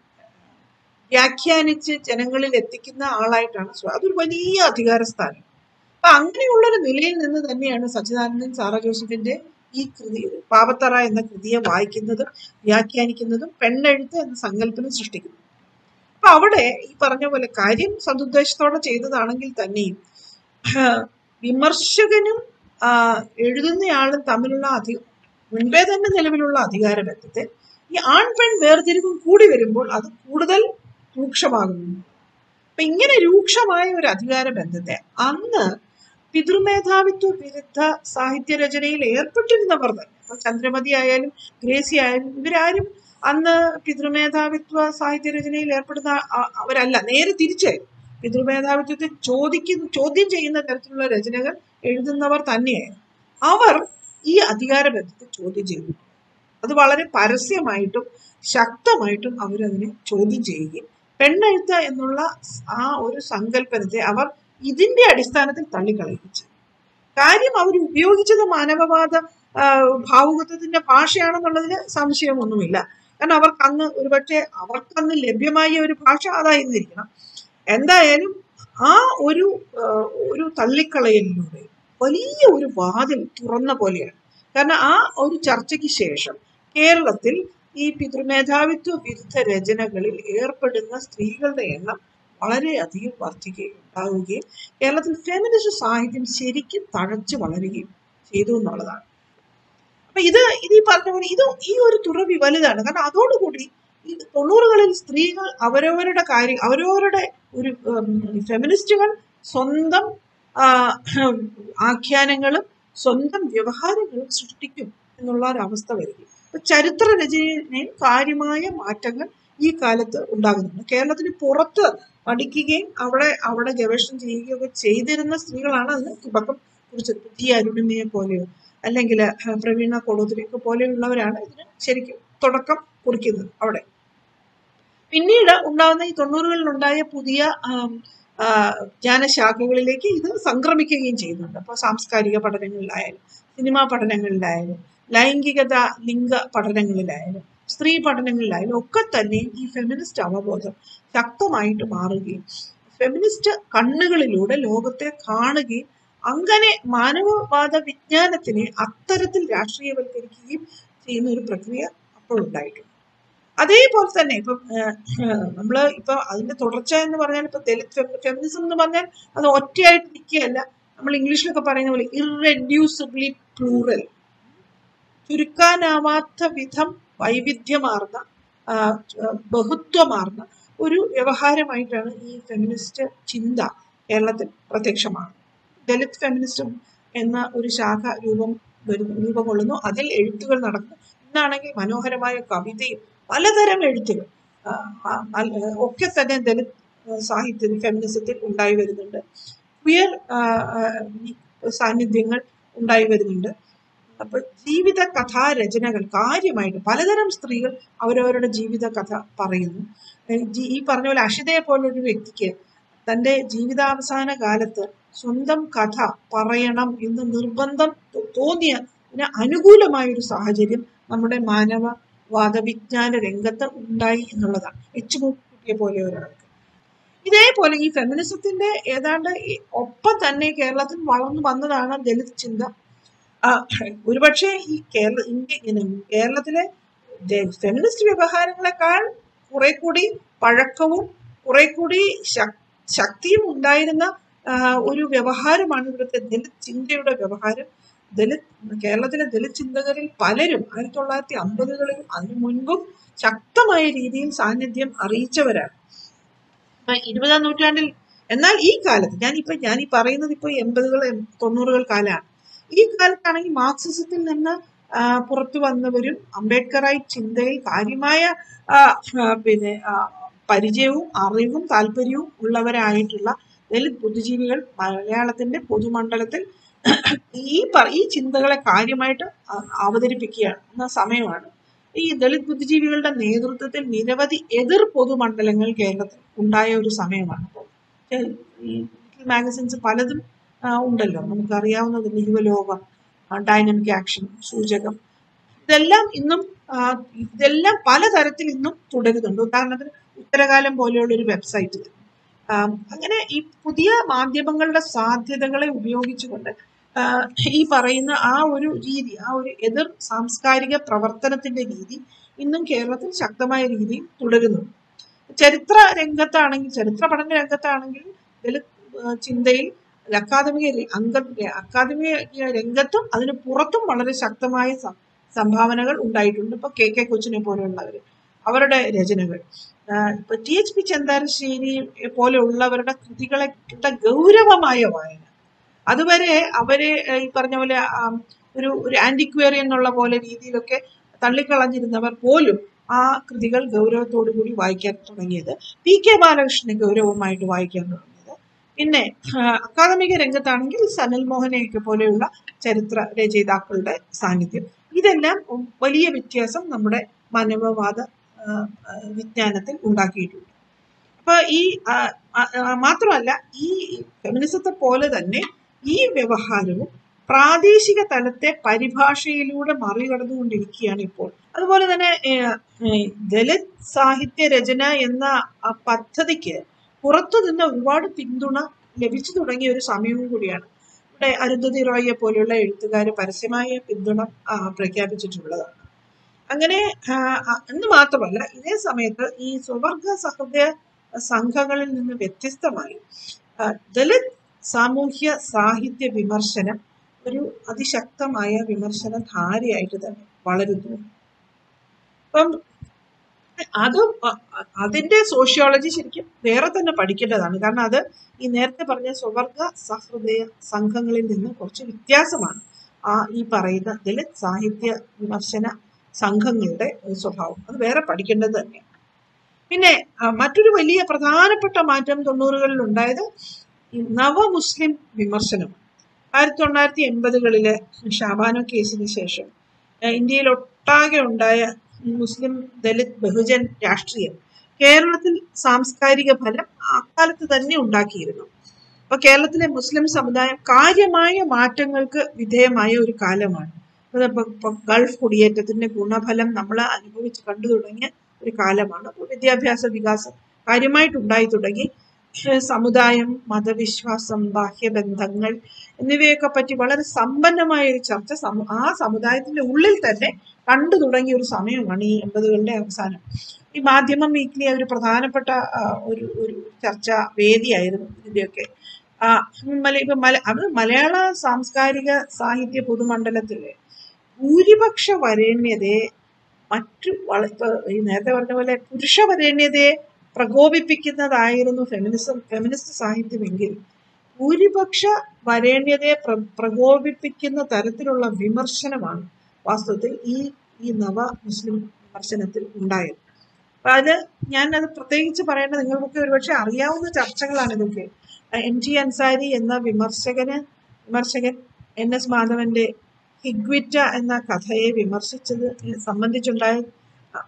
വ്യാഖ്യാനിച്ച് ജനങ്ങളിൽ എത്തിക്കുന്ന ആളായിട്ടാണ് സ്വ- അതൊരു വലിയ അധികാര സ്ഥാനം അപ്പൊ അങ്ങനെയുള്ളൊരു നിലയിൽ നിന്ന് തന്നെയാണ് സച്ചിദാനന്ദൻ സാറ ജോസഫിന്റെ ഈ കൃതി പാവത്തറ എന്ന കൃതിയെ വായിക്കുന്നതും വ്യാഖ്യാനിക്കുന്നതും പെണ്ണെഴുത്ത് എന്ന സങ്കല്പനം സൃഷ്ടിക്കുന്നതും അപ്പൊ അവിടെ ഈ പറഞ്ഞ പോലെ കാര്യം സതുദ്ദേശത്തോടെ ചെയ്തതാണെങ്കിൽ തന്നെയും ആഹ്, വിമർശകനും ആ, എഴുതുന്നയാളും തമ്മിലുള്ള അധി മുൻപേ തന്നെ നിലവിലുള്ള അധികാര ബന്ധത്തെ ഈ ആൺ പെൺ വേർതിരിവും കൂടി വരുമ്പോൾ അത് കൂടുതൽ രൂക്ഷമാകുന്നു അപ്പൊ ഇങ്ങനെ രൂക്ഷമായ ഒരു അധികാര ബന്ധത്തെ അന്ന് പിതൃമേധാവിത്വ വിരുദ്ധ സാഹിത്യ രചനയിൽ ഏർപ്പെട്ടിരുന്നവർ തന്നെ ഇപ്പൊ ചന്ദ്രമതി ആയാലും ഗ്രേസി ആയാലും ഇവരാരും അന്ന് പിതൃമേധാവിത്വ സാഹിത്യ രചനയിൽ ഏർപ്പെടുന്ന ആ- അവരല്ല നേരെ തിരിച്ചായിരുന്നു പിതൃമേധാവിത്വത്തെ ചോദിക്കുന്ന ചോദ്യം ചെയ്യുന്ന തരത്തിലുള്ള രചനകൾ എഴുതുന്നവർ തന്നെയായിരുന്നു അവർ ഈ അധികാര ബന്ധത്തെ ചോദ്യം ചെയ്തു അത് വളരെ പരസ്യമായിട്ടും ശക്തമായിട്ടും അവരതിനെ ചോദ്യം ചെയ്യുകയും പെണ്ണെഴുത്ത് എന്നുള്ള ആ ഒരു സങ്കല്പനത്തെ അവർ ഇതിന്റെ അടിസ്ഥാനത്തിൽ തള്ളിക്കളയുകയും ചെയ്തു കാര്യം അവർ ഉപയോഗിച്ചത് മാനവവാദ ആ, ഭാവുകത്വത്തിന്റെ ഭാഷയാണെന്നുള്ളതിന് സംശയമൊന്നുമില്ല കാരണം അവർക്ക് അന്ന് ഒരുപക്ഷെ അവർക്കന്ന് ലഭ്യമായ ഒരു ഭാഷ അതായിരുന്നിരിക്കണം എന്തായാലും ആ ഒരു ആ, ഒരു തള്ളിക്കളയലിലൂടെ വലിയ ഒരു വാതിൽ തുറന്ന പോലെയാണ് കാരണം ആ ഒരു ചർച്ചയ്ക്ക് ശേഷം കേരളത്തിൽ ഈ പിതൃമേധാവിത്വ വിരുദ്ധ രചനകളിൽ ഏർപ്പെടുന്ന സ്ത്രീകളുടെ എണ്ണം വളരെയധികം വർദ്ധിക്കുകയും ഉണ്ടാവുകയും കേരളത്തിൽ ഫെമിനിസ്റ്റ് സാഹിത്യം ശരിക്കും തഴച്ചു വളരുകയും ചെയ്തു എന്നുള്ളതാണ് അപ്പൊ ഇത് ഇത് ഈ പറഞ്ഞ പോലെ ഇത് ഈ ഒരു തുറവി വലുതാണ് കാരണം അതോടുകൂടി ഈ തൊണ്ണൂറുകളിൽ സ്ത്രീകൾ അവരവരുടെ കാര്യം അവരവരുടെ ഒരു ഉം, ഫെമിനിസ്റ്റുകൾ സ്വന്തം ആ, ആഖ്യാനങ്ങളും സ്വന്തം വ്യവഹാരങ്ങളും സൃഷ്ടിക്കും എന്നുള്ള ഒരവസ്ഥ വരികയും അപ്പൊ ചരിത്ര രചനയിൽ കാര്യമായ മാറ്റങ്ങൾ ഈ കാലത്ത് ഉണ്ടാകുന്നുണ്ട് കേരളത്തിന് പുറത്ത് പഠിക്കുകയും അവിടെ അവിടെ ഗവേഷണം ചെയ്യുകയും ഒക്കെ ചെയ്തിരുന്ന സ്ത്രീകളാണ് അതിന് തുടക്കം കുറിച്ചത് ജി അരുണിമയെ പോലെയോ അല്ലെങ്കിൽ പ്രവീണ കൊളോത്തിരിയൊക്കെ പോലെയുള്ളവരാണ് ഇതിന് ശരിക്കും തുടക്കം കുറിക്കുന്നത് അവിടെ പിന്നീട് ഉണ്ടാകുന്ന ഈ തൊണ്ണൂറുകളിൽ ഉണ്ടായ പുതിയ ആം, ആ, ജ്ഞാനശാഖകളിലേക്ക് ഇത് സംക്രമിക്കുകയും ചെയ്യുന്നുണ്ട് അപ്പോൾ സാംസ്കാരിക പഠനങ്ങളിലായാലും സിനിമാ പഠനങ്ങളിലായാലും ലൈംഗികത ലിംഗ പഠനങ്ങളിലായാലും സ്ത്രീ പഠനങ്ങളിലായാലും ഒക്കെ തന്നെ ഈ ഫെമിനിസ്റ്റ് അവബോധം ശക്തമായിട്ട് മാറുകയും ഫെമിനിസ്റ്റ് കണ്ണുകളിലൂടെ ലോകത്തെ കാണുകയും അങ്ങനെ മാനവവാദ വിജ്ഞാനത്തിനെ അത്തരത്തിൽ രാഷ്ട്രീയവൽക്കരിക്കുകയും ചെയ്യുന്ന ഒരു പ്രക്രിയ ഇപ്പോഴുണ്ടായിട്ടുണ്ട് അതേപോലെ തന്നെ ഇപ്പം നമ്മൾ ഇപ്പൊ അതിന്റെ തുടർച്ച എന്ന് പറഞ്ഞാൽ ഇപ്പൊ ദലിത് ഫെമിനിസം എന്ന് പറഞ്ഞാൽ അത് ഒറ്റയായിട്ട് നിൽക്കുകയല്ല നമ്മൾ ഇംഗ്ലീഷിലൊക്കെ പറയുന്ന പോലെ ഇറെഡ്യൂസിബിളി പ്ലൂറൽ ചുരുക്കാനാവാത്ത വിധം വൈവിധ്യമാർന്ന ആ, ബഹുത്വമാർന്ന ഒരു വ്യവഹാരമായിട്ടാണ് ഈ ഫെമിനിസ്റ്റ് ചിന്ത കേരളത്തിൽ പ്രത്യക്ഷമാണ് ദലിത് ഫെമിനിസം എന്ന ഒരു ശാഖ രൂപം വരുന്നു രൂപം കൊള്ളുന്നു അതിൽ എഴുത്തുകൾ നടക്കുന്നു ഇന്നാണെങ്കിൽ മനോഹരമായ കവിതയും പലതരം എഴുത്തുകൾ ആ, ആ, നല്ല- ഒക്കെ തന്നെ ദലിത് സാഹിത്യത്തിൽ ഫെമിനിസത്തിൽ ഉണ്ടായി വരുന്നുണ്ട് ക്വിയർ സാന്നിധ്യങ്ങൾ ഉണ്ടായി വരുന്നുണ്ട് അപ്പൊ ജീവിത കഥാരചനകൾ കാര്യമായിട്ട് പലതരം സ്ത്രീകൾ അവരവരുടെ ജീവിത കഥ പറയുന്നു ഏഹ് ജി- ഈ പറഞ്ഞ പോലെ അഷിതയെ പോലൊരു വ്യക്തിക്ക് തന്റെ ജീവിതാവസാന കാലത്ത് സ്വന്തം കഥ പറയണം എന്ന് നിർബന്ധം തോ- തോന്നിയ ഇതിന് അനുകൂലമായ ഒരു സാഹചര്യം നമ്മുടെ മാനവവാദ വിജ്ഞാന രംഗത്ത് ഉണ്ടായി എന്നുള്ളതാണ് എച്ച് മുക്കുട്ടിയെ പോലെ ഒരാൾക്ക് ഇതേപോലെ ഈ ഫെമിനിസത്തിന്റെ ഏതാണ്ട് ഈ ഒപ്പം തന്നെ കേരളത്തിൽ വളർന്നു വന്നതാണ് ദലിത് ചിന്ത ആ, ഒരുപക്ഷെ ഈ കേരള ഇന്ത്യ ഇങ്ങനെ കേരളത്തിലെ ദ- ഫെമിനിസ്റ്റ് വ്യവഹാരങ്ങളെക്കാൾ കുറെ കൂടി പഴക്കവും കുറെ കൂടി ശക്- ശക്തിയും ഉണ്ടായിരുന്ന ആ, ഒരു വ്യവഹാരമാണ് ഇവിടുത്തെ ദലിത് ചിന്തയുടെ വ്യവഹാരം ദലിത് കേരളത്തിലെ ദലിത് ചിന്തകരിൽ പലരും ആയിരത്തി തൊള്ളായിരത്തി അമ്പതുകളിലും അതിനു മുൻപും ശക്തമായ രീതിയിൽ സാന്നിധ്യം അറിയിച്ചവരാണ് ഇപ്പൊ ഇരുപതാം നൂറ്റാണ്ടിൽ എന്നാൽ ഈ കാലത്ത് ഞാനിപ്പോ ഞാൻ ഈ പറയുന്നത് ഇപ്പൊ എൺപതുകൾ എം- തൊണ്ണൂറുകൾ കാലമാണ് ഈ കാലത്താണെങ്കിൽ മാർക്സിസത്തിൽ നിന്ന് ആ, പുറത്തു വന്നവരും അംബേദ്കറായി ചിന്തയിൽ കാര്യമായ ആ, ആ, പിന്നെ ആ, പരിചയവും അറിവും താല്പര്യവും ഉള്ളവരായിട്ടുള്ള ദലിത് ബുദ്ധിജീവികൾ മലയാളത്തിന്റെ പൊതുമണ്ഡലത്തിൽ ഈ പ- ഈ ചിന്തകളെ കാര്യമായിട്ട് അ- അവതരിപ്പിക്കുകയാണ് എന്ന സമയമാണ് ഈ ദളിത് ബുദ്ധിജീവികളുടെ നേതൃത്വത്തിൽ നിരവധി എതിർ പൊതുമണ്ഡലങ്ങൾ കേരളത്തിൽ ഉണ്ടായ ഒരു സമയമാണ് അപ്പോൾ ഏഹ് ഈ മാഗസിൻസ് പലതും ആ, ഉണ്ടല്ലോ നമുക്കറിയാവുന്നത് യുവലോകം ഡൈനമിക് ആക്ഷൻ സൂചകം ഇതെല്ലാം ഇന്നും ആ, ഇതെല്ലാം പലതരത്തിൽ ഇന്നും തുടരുന്നുണ്ട് ഉദാഹരണത്തിന് ഉത്തരകാലം പോലെയുള്ള ഒരു വെബ്സൈറ്റ് ആം, അങ്ങനെ ഈ പുതിയ മാധ്യമങ്ങളുടെ സാധ്യതകളെ ഉപയോഗിച്ചുകൊണ്ട് ആ, ഈ പറയുന്ന ആ ഒരു രീതി ആ ഒരു എതിർ സാംസ്കാരിക പ്രവർത്തനത്തിന്റെ രീതി ഇന്നും കേരളത്തിൽ ശക്തമായ രീതിയിൽ തുടരുന്നു ചരിത്ര രംഗത്താണെങ്കിൽ ചരിത്ര പഠന രംഗത്താണെങ്കിൽ ദലിത് ആ, ചിന്തയിൽ അക്കാദമിക ര- അംഗ അക്കാദമിക രംഗത്തും അതിന് പുറത്തും വളരെ ശക്തമായ സം- സംഭാവനകൾ ഉണ്ടായിട്ടുണ്ട് ഇപ്പൊ കെ കെ കൊച്ചിനെ പോലെയുള്ളവര് അവരുടെ രചനകൾ ആഹ് ഇപ്പൊ ടി എച്ച് പി ചെന്താരശ്ശേരി പോലെയുള്ളവരുടെ കൃതികളെ ഗൗരവമായ വായന അതുവരെ അവരെ ഏഹ് ഈ പറഞ്ഞ പോലെ ആം, ഒരു ഒരു ആന്റിക്വേറിയൻ എന്നുള്ള പോലെ രീതിയിലൊക്കെ തള്ളിക്കളഞ്ഞിരുന്നവർ പോലും ആ കൃതികൾ ഗൗരവത്തോടു കൂടി വായിക്കാൻ തുടങ്ങിയത് പി കെ ബാലകൃഷ്ണനെ ഗൗരവമായിട്ട് വായിക്കാൻ തുടങ്ങിയത് പിന്നെ ആഹ് അക്കാദമിക രംഗത്താണെങ്കിൽ സനൽ മോഹനെയൊക്കെ പോലെയുള്ള ചരിത്ര രചയിതാക്കളുടെ സാന്നിധ്യം ഇതെല്ലാം ഉം വലിയ വ്യത്യാസം നമ്മുടെ മാനവവാദ ആഹ് ആഹ് വിജ്ഞാനത്തിൽ ഉണ്ടാക്കിയിട്ടുണ്ട് അപ്പൊ ഈ ആ, ആ, ആ, മാത്രമല്ല ഈ ഫെമിനിസത്തെ പോലെ തന്നെ ഈ വ്യവഹാരവും പ്രാദേശിക തലത്തെ പരിഭാഷയിലൂടെ മറികടന്നുകൊണ്ടിരിക്കുകയാണ് ഇപ്പോൾ അതുപോലെ തന്നെ ഏഹ്, ഏഹ്, ദലിത് സാഹിത്യ രചന എന്ന ആ പദ്ധതിക്ക് പുറത്തു നിന്ന് ഒരുപാട് പിന്തുണ ലഭിച്ചു തുടങ്ങിയ ഒരു സമയവും കൂടിയാണ് ഇവിടെ അരുന്ധതി റോയിയെ പോലെയുള്ള എഴുത്തുകാർ പരസ്യമായ പിന്തുണ ആ, പ്രഖ്യാപിച്ചിട്ടുള്ളതാണ് അങ്ങനെ ആ, ആ, എന്ന് മാത്രമല്ല ഇതേ സമയത്ത് ഈ സ്വവർഗ സഹൃദയ സംഘങ്ങളിൽ നിന്ന് വ്യത്യസ്തമായി ആ, ദലിത് സാമൂഹ്യ സാഹിത്യ വിമർശനം ഒരു അതിശക്തമായ വിമർശന ധാരയായിട്ട് തന്നെ വളരുന്നു അപ്പം അത് അ- അ- അതിന്റെ സോഷ്യോളജി ശരിക്കും വേറെ തന്നെ പഠിക്കേണ്ടതാണ് കാരണം അത് ഈ നേരത്തെ പറഞ്ഞ സ്വവർഗ സഹൃദയ സംഘങ്ങളിൽ നിന്ന് കുറച്ച് വ്യത്യാസമാണ് ആ ഈ പറയുന്ന ദലിത് സാഹിത്യ വിമർശന സംഘങ്ങളുടെ ഒരു സ്വഭാവം അത് വേറെ പഠിക്കേണ്ടത് തന്നെയാണ് പിന്നെ ആ, മറ്റൊരു വലിയ പ്രധാനപ്പെട്ട മാറ്റം തൊണ്ണൂറുകളിൽ ഉണ്ടായത് ഈ നവ മുസ്ലിം വിമർശനം ആയിരത്തി തൊള്ളായിരത്തി എൺപതുകളിലെ ഷാബാനോ കേസിന് ശേഷം ഏഹ് ഇന്ത്യയിൽ ഒട്ടാകെ ഉണ്ടായ ഈ മുസ്ലിം ദലിത് ബഹുജൻ രാഷ്ട്രീയം കേരളത്തിൽ സാംസ്കാരിക ഫലം അക്കാലത്ത് തന്നെ ഉണ്ടാക്കിയിരുന്നു അപ്പൊ കേരളത്തിലെ മുസ്ലിം സമുദായം കാര്യമായ മാറ്റങ്ങൾക്ക് വിധേയമായ ഒരു കാലമാണ് അത് ഇപ്പൊ- ഇപ്പൊ ഗൾഫ് കുടിയേറ്റത്തിന്റെ ഗുണഫലം നമ്മൾ അനുഭവിച്ച് കണ്ടു തുടങ്ങിയ ഒരു കാലമാണ് അപ്പൊ വിദ്യാഭ്യാസ വികാസം കാര്യമായിട്ടുണ്ടായി തുടങ്ങി ഏഹ് സമുദായം മതവിശ്വാസം ബാഹ്യബന്ധങ്ങൾ എന്നിവയൊക്കെ പറ്റി വളരെ സമ്പന്നമായ ഒരു ചർച്ച സമു- ആ സമുദായത്തിന്റെ ഉള്ളിൽ തന്നെ കണ്ടു തുടങ്ങിയ ഒരു സമയമാണ് ഈ എൺപതുകളുടെ അവസാനം ഈ മാധ്യമം വീക്കിലി ഒരു പ്രധാനപ്പെട്ട ആ, ഒരു ഒരു ചർച്ചാ വേദിയായിരുന്നു ഇതിന്റെയൊക്കെ ആ, മല ഇപ്പൊ മല അത് മലയാള സാംസ്കാരിക സാഹിത്യ പൊതുമണ്ഡലത്തിലെ ഭൂരിപക്ഷ വരേണ്യതയെ മറ്റു വള- ഇപ്പൊ ഈ നേരത്തെ പറഞ്ഞ പോലെ പുരുഷ വരേണ്യതയെ പ്രകോപിപ്പിക്കുന്നതായിരുന്നു ഫെമിനിസം ഫെമിനിസ്റ്റ് സാഹിത്യമെങ്കിൽ ഭൂരിപക്ഷ വരേണ്യതയെ പ്ര പ്രകോപിപ്പിക്കുന്ന തരത്തിലുള്ള വിമർശനമാണ് വാസ്തവത്തിൽ ഈ ഈ നവ മുസ്ലിം വിമർശനത്തിൽ ഉണ്ടായത് അപ്പൊ അത് ഞാൻ അത് പ്രത്യേകിച്ച് പറയേണ്ടത് നിങ്ങൾക്കൊക്കെ ഒരുപക്ഷെ അറിയാവുന്ന ചർച്ചകളാണ് ഇതൊക്കെ എം ടി അൻസാരി എന്ന വിമർശകന് വിമർശകൻ എൻ എസ് മാധവന്റെ ഹിഗ്വിറ്റ എന്ന കഥയെ വിമർശിച്ചത് സംബന്ധിച്ചുണ്ടായ ആ,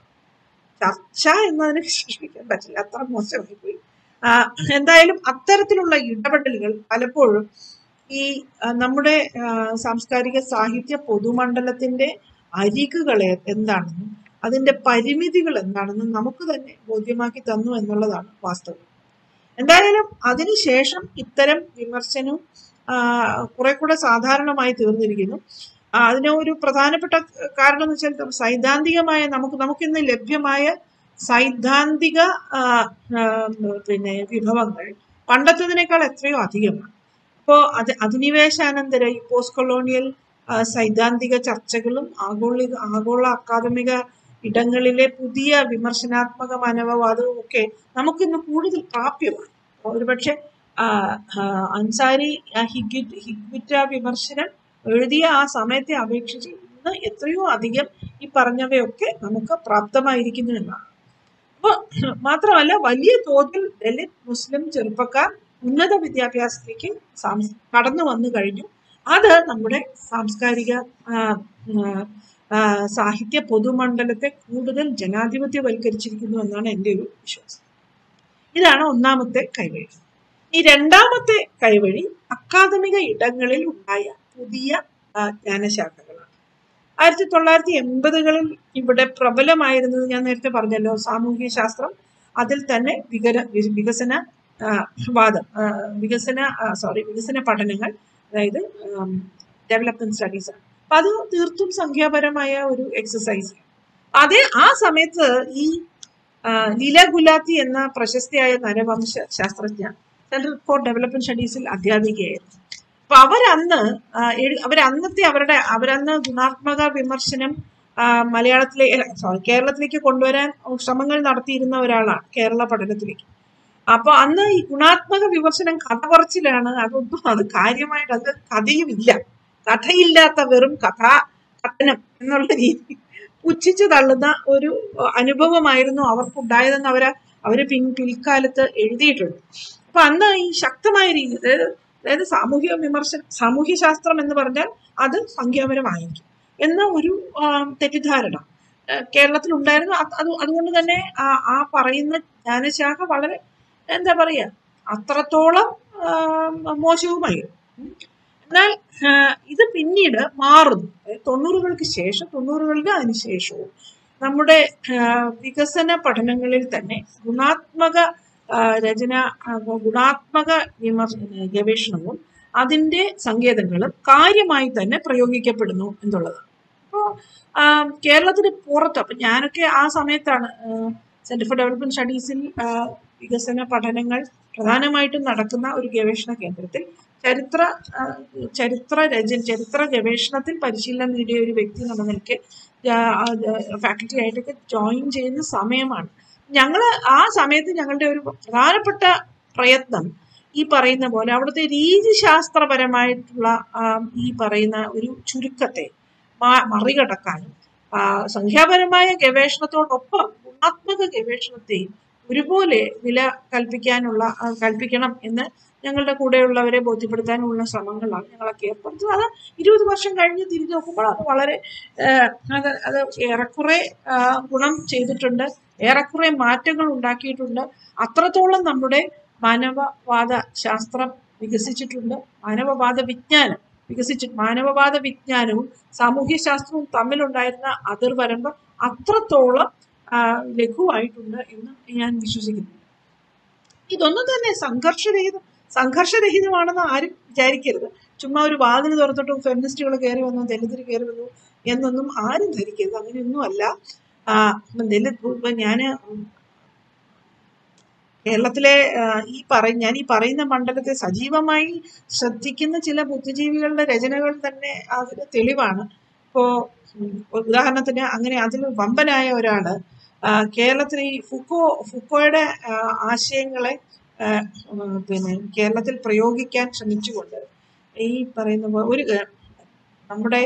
ചർച്ച എന്നതിനെ വിശേഷിപ്പിക്കാൻ പറ്റില്ല അത്ര മോശമായി പോയി ആ, എന്തായാലും അത്തരത്തിലുള്ള ഇടപെടലുകൾ പലപ്പോഴും ഈ ആ, നമ്മുടെ ആ, സാംസ്കാരിക സാഹിത്യ പൊതുമണ്ഡലത്തിന്റെ അരികുകൾ എന്താണെന്നും അതിന്റെ പരിമിതികൾ എന്താണെന്നും നമുക്ക് തന്നെ ബോധ്യമാക്കി തന്നു എന്നുള്ളതാണ് വാസ്തവം എന്തായാലും അതിനുശേഷം ഇത്തരം വിമർശനവും ആ, കുറെ കൂടെ സാധാരണമായി തീർന്നിരിക്കുന്നു ആ, അതിന് ഒരു പ്രധാനപ്പെട്ട കാരണം എന്ന് വെച്ചാൽ സൈദ്ധാന്തികമായ നമുക്ക് നമുക്കിന്ന് ലഭ്യമായ സൈദ്ധാന്തിക ആ, ആ, പിന്നെ വിഭവങ്ങൾ പണ്ടത്തതിനേക്കാൾ എത്രയോ അധികമാണ് അപ്പോൾ അത് അധിനിവേശാനന്തര ഈ പോസ്റ്റ് കൊളോണിയൽ ആ, സൈദ്ധാന്തിക ചർച്ചകളും ആഗോള ആഗോള അക്കാദമിക ഇടങ്ങളിലെ പുതിയ വിമർശനാത്മക മാനവവാദവും ഒക്കെ നമുക്കിന്ന് കൂടുതൽ പ്രാപ്യമാണ് ഒരുപക്ഷെ ആ, ആ, അൻസാരി ആ, ഹിഗ്വി ഹിഗ്വിറ്റ വിമർശനം എഴുതിയ ആ സമയത്തെ അപേക്ഷിച്ച് ഇന്ന് എത്രയോ അധികം ഈ പറഞ്ഞവയൊക്കെ നമുക്ക് പ്രാപ്തമായിരിക്കുന്നു എന്നാണ് അപ്പോൾ മാത്രമല്ല വലിയ തോതിൽ ദലിത് മുസ്ലിം ചെറുപ്പക്കാർ ഉന്നത വിദ്യാഭ്യാസത്തിലേക്ക് സാംസ് കടന്നു വന്നു കഴിഞ്ഞു അത് നമ്മുടെ സാംസ്കാരിക ആ, ആ, ആ, സാഹിത്യ പൊതുമണ്ഡലത്തെ കൂടുതൽ ജനാധിപത്യവൽക്കരിച്ചിരിക്കുന്നു എന്നാണ് എൻ്റെ ഒരു വിശ്വാസം ഇതാണ് ഒന്നാമത്തെ കൈവഴി ഈ രണ്ടാമത്തെ കൈവഴി അക്കാദമിക ഇടങ്ങളിൽ ഉണ്ടായ പുതിയ ആ, ജ്ഞാനശാഖകളാണ് ആയിരത്തി തൊള്ളായിരത്തി എൺപതുകളിൽ ഇവിടെ പ്രബലമായിരുന്നത് ഞാൻ നേരത്തെ പറഞ്ഞല്ലോ സാമൂഹ്യ ശാസ്ത്രം അതിൽ തന്നെ വികര വി- വികസന ആ, വാദം ആ, വികസന സോറി വികസന പഠനങ്ങൾ അതായത് ഡെവലപ്മെന്റ് സ്റ്റഡീസ് ആണ് അപ്പൊ അത് തീർത്തും സംഖ്യാപരമായ ഒരു എക്സസൈസ് അതേ ആ സമയത്ത് ഈ ആ, ലീല ഗുലാത്തി എന്ന പ്രശസ്തിയായ നരവംശ ശാസ്ത്രജ്ഞ സെന്റർ ഫോർ ഡെവലപ്മെന്റ് സ്റ്റഡീസിൽ അധ്യാപികയായിരുന്നു അപ്പൊ അവരന്ന് ആ, എഴു- അവരന്നത്തെ അവരുടെ അവരന്ന് ഗുണാത്മക വിമർശനം ആ, മലയാളത്തിലെ സോറി കേരളത്തിലേക്ക് കൊണ്ടുവരാൻ ശ്രമങ്ങൾ നടത്തിയിരുന്ന ഒരാളാണ് കേരള പഠനത്തിലേക്ക് അപ്പൊ അന്ന് ഈ ഗുണാത്മക വിമർശനം കഥ പറച്ചിലാണ് അതൊന്നും അത് കാര്യമായിട്ട് അത് കഥയുമില്ല കഥയില്ലാത്ത വെറും കഥാ കഥനം എന്നുള്ള രീതി പുച്ഛിച്ചു തള്ളുന്ന ഒരു അനുഭവമായിരുന്നു അവർക്കുണ്ടായതെന്ന് അവര് അവര് പിൻ പിൽക്കാലത്ത് എഴുതിയിട്ടുണ്ട് അപ്പൊ അന്ന് ഈ ശക്തമായ രീതി അതായത് അതായത് സാമൂഹിക വിമർശനം സാമൂഹ്യ ശാസ്ത്രം എന്ന് പറഞ്ഞാൽ അത് സംഖ്യാപരമായിരിക്കും എന്ന ഒരു ആ, തെറ്റിദ്ധാരണ ആ, കേരളത്തിലുണ്ടായിരുന്നു അത് അത് അതുകൊണ്ട് തന്നെ ആ ആ പറയുന്ന ജ്ഞാനശാഖ വളരെ എന്താ പറയാ അത്രത്തോളം ആ, മോശവുമായിരുന്നു ഉം. എന്നാൽ ആ, ഇത് പിന്നീട് മാറുന്നു അതായത് തൊണ്ണൂറുകൾക്ക് ശേഷം തൊണ്ണൂറുകളുടെ അതിനുശേഷവും നമ്മുടെ ആ, വികസന പഠനങ്ങളിൽ തന്നെ ഗുണാത്മക ആ, രചന ആ, ഗുണാത്മക വിമർശ ഗവേഷണവും അതിന്റെ സങ്കേതങ്ങളും കാര്യമായി തന്നെ പ്രയോഗിക്കപ്പെടുന്നു എന്നുള്ളതാണ് അപ്പോൾ കേരളത്തിന് പുറത്ത് അപ്പം ഞാനൊക്കെ ആ സമയത്താണ് സെന്റർ ഫോർ ഡെവലപ്മെന്റ് സ്റ്റഡീസിൽ ആ, വികസന പഠനങ്ങൾ പ്രധാനമായിട്ടും നടക്കുന്ന ഒരു ഗവേഷണ കേന്ദ്രത്തിൽ ചരിത്ര ആ, ചരിത്ര രചന ചരിത്ര ഗവേഷണത്തിൽ പരിശീലനം നേടിയ ഒരു വ്യക്തി എന്ന നിലയ്ക്ക് ഫാക്കൽറ്റി ആയിട്ടൊക്കെ ജോയിൻ ചെയ്യുന്ന സമയമാണ് ഞങ്ങൾ ആ സമയത്ത് ഞങ്ങളുടെ ഒരു പ്രധാനപ്പെട്ട പ്രയത്നം ഈ പറയുന്ന പോലെ അവിടുത്തെ രീതിശാസ്ത്രപരമായിട്ടുള്ള ആ, ഈ പറയുന്ന ഒരു ചുരുക്കത്തെ മാ- മറികടക്കാനും ആ, സംഖ്യാപരമായ ഗവേഷണത്തോടൊപ്പം ഗുണാത്മക ഗവേഷണത്തെയും ഒരുപോലെ വില കൽപ്പിക്കാനുള്ള ആ, കൽപ്പിക്കണം എന്ന് ഞങ്ങളുടെ കൂടെയുള്ളവരെ ബോധ്യപ്പെടുത്താനുള്ള ശ്രമങ്ങളാണ് ഞങ്ങളൊക്കെ ഏർപ്പെടുത്തുന്നത് അത് ഇരുപത് വർഷം കഴിഞ്ഞ് തിരിഞ്ഞു നോക്കുമ്പോൾ അത് വളരെ ആ, അത് അത് ഏറെക്കുറെ ആ, ഗുണം ചെയ്തിട്ടുണ്ട് ഏറെക്കുറെ മാറ്റങ്ങൾ ഉണ്ടാക്കിയിട്ടുണ്ട് അത്രത്തോളം നമ്മുടെ മാനവവാദ ശാസ്ത്രം വികസിച്ചിട്ടുണ്ട് മാനവവാദ വിജ്ഞാനം വികസിച്ചു മാനവവാദ വിജ്ഞാനവും സാമൂഹ്യ ശാസ്ത്രവും തമ്മിലുണ്ടായിരുന്ന അതിർവരമ്പ് അത്രത്തോളം ആ, ലഘുവായിട്ടുണ്ട് എന്ന് ഞാൻ വിശ്വസിക്കുന്നു ഇതൊന്നും തന്നെ സംഘർഷരഹിതം സംഘർഷരഹിതമാണെന്ന് ആരും വിചാരിക്കരുത് ചുമ്മാ ഒരു വാതിൽ തുറന്നിട്ട് ഫെമിനിസ്റ്റുകൾ കയറി വന്നു ദലിതർ കയറി വന്നു എന്നൊന്നും ആരും ധരിക്കരുത് അങ്ങനെയൊന്നും അല്ല ആ, ദലിത് ഇപ്പൊ ഞാന് കേരളത്തിലെ ആ, ഈ പറ ഞാൻ ഈ പറയുന്ന മണ്ഡലത്തെ സജീവമായി ശ്രദ്ധിക്കുന്ന ചില ബുദ്ധിജീവികളുടെ രചനകൾ തന്നെ അതിന് തെളിവാണ് ഇപ്പോ ഉം, ഉദാഹരണത്തിന് അങ്ങനെ അതിൽ വമ്പനായ ഒരാള് ആ, കേരളത്തിൽ ഈ ഫുക്കോ ഫുക്കോയുടെ ആ, ആശയങ്ങളെ ആ, ഉം, പിന്നെ കേരളത്തിൽ പ്രയോഗിക്കാൻ ശ്രമിച്ചുകൊണ്ട് ഈ പറയുന്ന പോ- ഒരു ഏ, നമ്മുടെ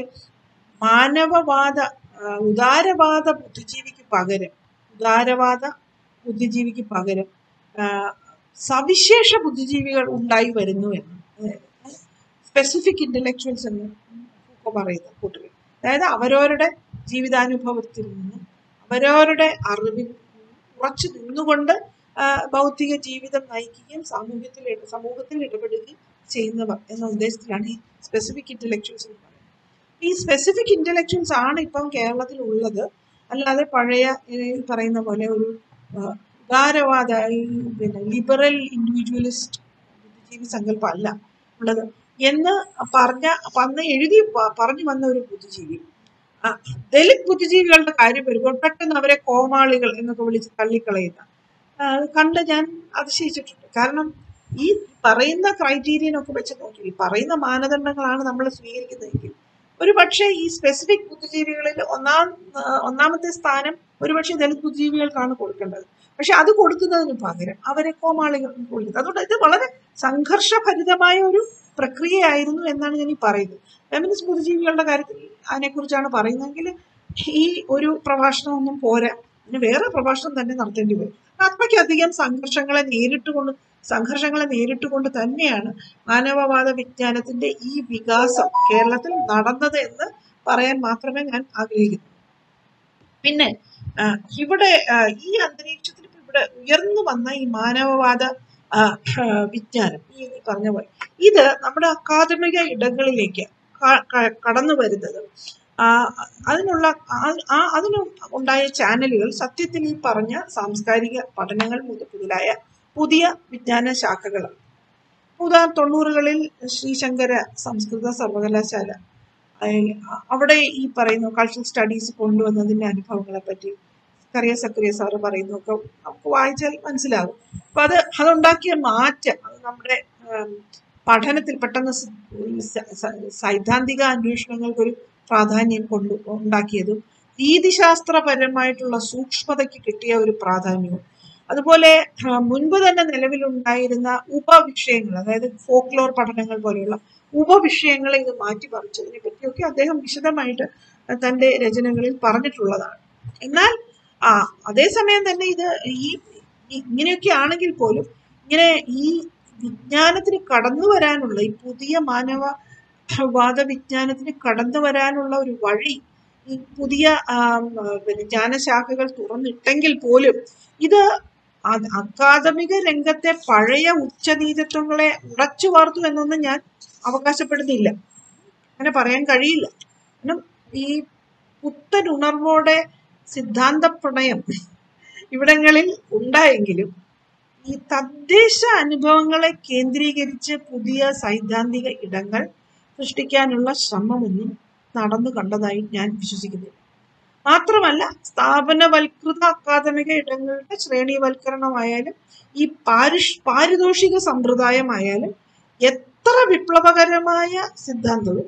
മാനവവാദ ആ, ഉദാരവാദ ബുദ്ധിജീവിക്ക് പകരം ഉദാരവാദ ബുദ്ധിജീവിക്ക് പകരം ആ, സവിശേഷ ബുദ്ധിജീവികൾ ഉണ്ടായി വരുന്നു എന്ന് സ്പെസിഫിക് ഇന്റലക്ച്വൽസ് എന്ന് ഒക്കെ പറയുന്ന കൂട്ടുകൾ അതായത് അവരവരുടെ ജീവിതാനുഭവത്തിൽ നിന്ന് അവരവരുടെ അറിവിൽ നിന്ന് ഉറച്ചു നിന്നുകൊണ്ട് ആ, ഭൗതിക ജീവിതം നയിക്കുകയും സാമൂഹ്യത്തിൽ ഇട- സമൂഹത്തിൽ ഇടപെടുകയും ചെയ്യുന്നവർ എന്ന ഉദ്ദേശത്തിലാണ് ഈ സ്പെസിഫിക് ഇന്റലക്ച്വൽസ് എന്ന് പറയുന്നത് ഈ സ്പെസിഫിക് ഇന്റലക്ച്വൽസ് ആണ് ഇപ്പം കേരളത്തിൽ ഉള്ളത് അല്ലാതെ പഴയ ഈ പറയുന്ന പോലെ ഒരു ആ, ഉദാരവാദ ഈ പിന്നെ ലിബറൽ ഇൻഡിവിജ്വലിസ്റ്റ് ബുദ്ധിജീവി സങ്കല്പം അല്ല ഉള്ളത് എന്ന് പറഞ്ഞ അന്ന് എഴുതി പ- പറഞ്ഞു വന്ന ഒരു ബുദ്ധിജീവി ആ, ദലിത് ബുദ്ധിജീവികളുടെ കാര്യം വരുമ്പോൾ പെട്ടെന്ന് അവരെ കോമാളികൾ എന്നൊക്കെ വിളിച്ച് തള്ളിക്കളയുന്ന ആ, അത് കണ്ട് ഞാൻ അതിശയിച്ചിട്ടുണ്ട് കാരണം ഈ പറയുന്ന ക്രൈറ്റീരിയൻ ഒക്കെ വെച്ച് നോക്കി ഈ പറയുന്ന മാനദണ്ഡങ്ങളാണ് നമ്മൾ സ്വീകരിക്കുന്നതെങ്കിൽ ഒരു പക്ഷേ ഈ സ്പെസിഫിക് ബുദ്ധിജീവികളിൽ ഒന്നാം ആ, ഒന്നാമത്തെ സ്ഥാനം ഒരുപക്ഷെ ദലിത് ബുദ്ധിജീവികൾക്കാണ് കൊടുക്കേണ്ടത് പക്ഷെ അത് കൊടുക്കുന്നതിന് പകരം അവരെ കോമാളികൾ എന്ന് വിളിക്കുന്നത് അതുകൊണ്ട് ഇത് വളരെ സംഘർഷഭരിതമായ ഒരു പ്രക്രിയയായിരുന്നു എന്നാണ് ഞാൻ ഈ പറയുന്നത് ഫെമിനിസ്റ്റ് ബുദ്ധിജീവികളുടെ കാര്യത്തിൽ അതിനെക്കുറിച്ചാണ് പറയുന്നതെങ്കിൽ ഈ ഒരു പ്രഭാഷണമൊന്നും പോരാ ഇതിന് വേറെ പ്രഭാഷണം തന്നെ നടത്തേണ്ടി വരും അത്രയ്ക്കധികം സംഘർഷങ്ങളെ നേരിട്ടുകൊണ്ട് സംഘർഷങ്ങളെ നേരിട്ടുകൊണ്ട് തന്നെയാണ് മാനവവാദ വിജ്ഞാനത്തിന്റെ ഈ വികാസം കേരളത്തിൽ നടന്നത് എന്ന് പറയാൻ മാത്രമേ ഞാൻ ആഗ്രഹിക്കുന്നു പിന്നെ ആ, ഇവിടെ ആ, ഈ അന്തരീക്ഷത്തിൽ ഇപ്പൊ ഇവിടെ ഉയർന്നു വന്ന ഈ മാനവവാദ ആ, ആ, വിജ്ഞാനം ഈ ഈ പറഞ്ഞ പോലെ ഇത് നമ്മുടെ അക്കാദമിക ഇടങ്ങളിലേക്ക് ക- ക- കടന്നു വരുന്നത് ആ, അതിനുള്ള ആ- ആ അതിന് ഉണ്ടായ ചാനലുകൾ സത്യത്തിൽ ഈ പറഞ്ഞ സാംസ്കാരിക പഠനങ്ങൾ മുത- മുതലായ പുതിയ വിജ്ഞാന ശാഖകളാണ് ഉദാഹരണം തൊണ്ണൂറുകളിൽ ശ്രീശങ്കര സംസ്കൃത സർവകലാശാല അയൽ- അവിടെ ഈ പറയുന്ന കൾച്ചറൽ സ്റ്റഡീസ് കൊണ്ടുവന്നതിന്റെ അനുഭവങ്ങളെ പറ്റി കറിയ സക്രിയ സാറ് പറയുന്നതൊക്കെ നമുക്ക് വായിച്ചാൽ മനസ്സിലാകും അപ്പൊ അത് അതുണ്ടാക്കിയ മാറ്റം അത് നമ്മുടെ ഉം, പഠനത്തിൽ പെട്ടെന്ന് സ് ഈ സ- സ- സൈദ്ധാന്തിക അന്വേഷണങ്ങൾക്കൊരു പ്രാധാന്യം കൊണ്ട് ഉണ്ടാക്കിയതും രീതിശാസ്ത്രപരമായിട്ടുള്ള സൂക്ഷ്മതയ്ക്ക് കിട്ടിയ ഒരു പ്രാധാന്യവും അതുപോലെ ആ, മുൻപ് തന്നെ നിലവിലുണ്ടായിരുന്ന ഉപവിഷയങ്ങൾ അതായത് ഫോക്ലോർ പഠനങ്ങൾ പോലെയുള്ള ഉപവിഷയങ്ങളെ ഇത് മാറ്റി പറിച്ചതിനെ പറ്റിയൊക്കെ അദ്ദേഹം വിശദമായിട്ട് തന്റെ രചനകളിൽ പറഞ്ഞിട്ടുള്ളതാണ് എന്നാൽ ആ അതേസമയം തന്നെ ഇത് ഈ ഈ- ഇങ്ങനെയൊക്കെ ആണെങ്കിൽ പോലും ഇങ്ങനെ ഈ വിജ്ഞാനത്തിന് കടന്നു വരാനുള്ള ഈ പുതിയ മാനവവാദ വിജ്ഞാനത്തിന് കടന്നു വരാനുള്ള ഒരു വഴി ഈ പുതിയ ആം, ആ, പിന്നെ ജ്ഞാനശാഖകൾ തുറന്നിട്ടെങ്കിൽ പോലും ഇത് അ- അക്കാദമിക രംഗത്തെ പഴയ ഉച്ചനീചത്വങ്ങളെ ഉടച്ചു വാർത്തു എന്നൊന്നും ഞാൻ അവകാശപ്പെടുന്നില്ല അങ്ങനെ പറയാൻ കഴിയില്ല കാരണം ഈ പുത്തൻ ഉണർവോടെ സിദ്ധാന്ത പ്രണയം ഇവിടങ്ങളിൽ ഉണ്ടായെങ്കിലും ഈ തദ്ദേശ അനുഭവങ്ങളെ കേന്ദ്രീകരിച്ച് പുതിയ സൈദ്ധാന്തിക ഇടങ്ങൾ സൃഷ്ടിക്കാനുള്ള ശ്രമമൊന്നും നടന്നു കണ്ടതായി ഞാൻ വിശ്വസിക്കുന്നില്ല മാത്രമല്ല സ്ഥാപനവൽകൃത അക്കാദമിക ഇടങ്ങളുടെ ശ്രേണിവൽക്കരണമായാലും ഈ പാരിഷ് പാരിതോഷിക സമ്പ്രദായമായാലും എത്ര വിപ്ലവകരമായ സിദ്ധാന്തവും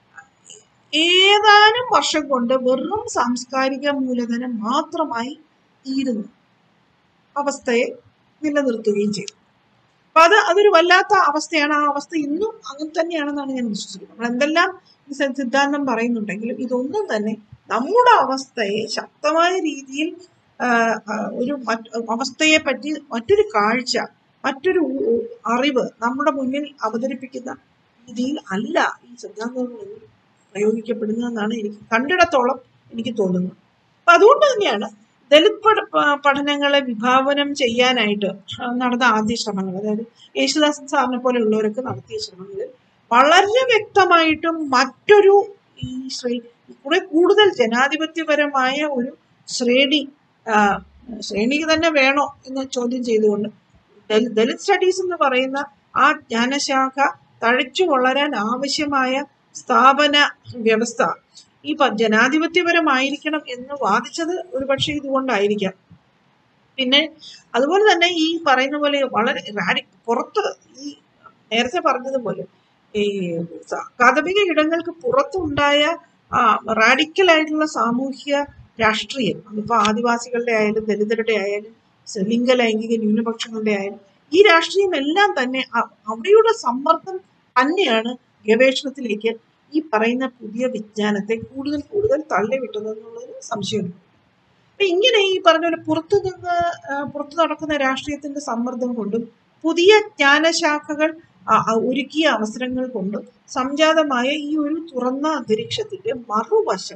ഏതാനും വർഷം കൊണ്ട് വെറും സാംസ്കാരിക മൂലധനം മാത്രമായി തീരുന്നു അവസ്ഥയെ നിലനിർത്തുകയും ചെയ്തു അപ്പൊ അത് അതൊരു വല്ലാത്ത അവസ്ഥയാണ് ആ അവസ്ഥ ഇന്നും അങ്ങനെ തന്നെയാണെന്നാണ് ഞാൻ വിശ്വസിക്കുന്നത് നമ്മൾ എന്തെല്ലാം ഈ സി- സിദ്ധാന്തം പറയുന്നുണ്ടെങ്കിലും ഇതൊന്നും തന്നെ നമ്മുടെ അവസ്ഥയെ ശക്തമായ രീതിയിൽ ആ, ആ, ഒരു മറ്റ് അവസ്ഥയെ പറ്റി മറ്റൊരു കാഴ്ച മറ്റൊരു ഉ- ഉ- അറിവ് നമ്മുടെ മുന്നിൽ അവതരിപ്പിക്കുന്ന രീതിയിൽ അല്ല ഈ സിദ്ധാന്തങ്ങളൊന്നും പ്രയോഗിക്കപ്പെടുന്നതെന്നാണ് എനിക്ക് കണ്ടിടത്തോളം എനിക്ക് തോന്നുന്നത് അപ്പൊ അതുകൊണ്ട് തന്നെയാണ് ദലിത് പഠ- പ- പഠനങ്ങളെ വിഭാവനം ചെയ്യാനായിട്ട് നടന്ന ആദ്യ ശ്രമങ്ങൾ അതായത് യേശുദാസൻ സാറിനെ പോലെയുള്ളവരൊക്കെ നടത്തിയ ശ്രമങ്ങളിൽ വളരെ വ്യക്തമായിട്ടും മറ്റൊരു ഈ ശ്രേ കുറെ കൂടുതൽ ജനാധിപത്യപരമായ ഒരു ശ്രേണി ആ, ശ്രേണിക്ക് തന്നെ വേണോ എന്ന് ചോദ്യം ചെയ്തുകൊണ്ട് ദൽ- ദലിത് സ്റ്റഡീസ് എന്ന് പറയുന്ന ആ ജ്ഞാനശാഖ തഴച്ചു വളരാൻ ആവശ്യമായ സ്ഥാപന വ്യവസ്ഥ ഈ പ- ജനാധിപത്യപരമായിരിക്കണം എന്ന് വാദിച്ചത് ഒരുപക്ഷെ ഇതുകൊണ്ടായിരിക്കാം പിന്നെ അതുപോലെ തന്നെ ഈ പറയുന്ന പോലെ വളരെ റാഡി പുറത്ത് ഈ നേരത്തെ പറഞ്ഞതുപോലെ ഈ സ- അക്കാദമിക ഇടങ്ങൾക്ക് പുറത്തുണ്ടായ ആ റാഡിക്കൽ ആയിട്ടുള്ള സാമൂഹ്യ രാഷ്ട്രീയം അതിപ്പോ ആദിവാസികളുടെ ആയാലും ദലിതരുടെ ആയാലും സ- ലിംഗ ലൈംഗിക ന്യൂനപക്ഷങ്ങളുടെ ആയാലും ഈ രാഷ്ട്രീയം എല്ലാം തന്നെ അ- അവയുടെ സമ്മർദ്ദം തന്നെയാണ് ഗവേഷണത്തിലേക്ക് ഈ പറയുന്ന പുതിയ വിജ്ഞാനത്തെ കൂടുതൽ കൂടുതൽ തള്ളിവിട്ടതെന്നുള്ളൊരു സംശയമുണ്ട് അപ്പൊ ഇങ്ങനെ ഈ പറഞ്ഞ പോലെ പുറത്തു നിന്ന് ആ, പുറത്തു നടക്കുന്ന രാഷ്ട്രീയത്തിന്റെ സമ്മർദ്ദം കൊണ്ടും പുതിയ ജ്ഞാനശാഖകൾ ആ, ആ, ഒരുക്കിയ അവസരങ്ങൾ കൊണ്ടും സംജാതമായ ഈ ഒരു തുറന്ന അന്തരീക്ഷത്തിന്റെ മറുവശം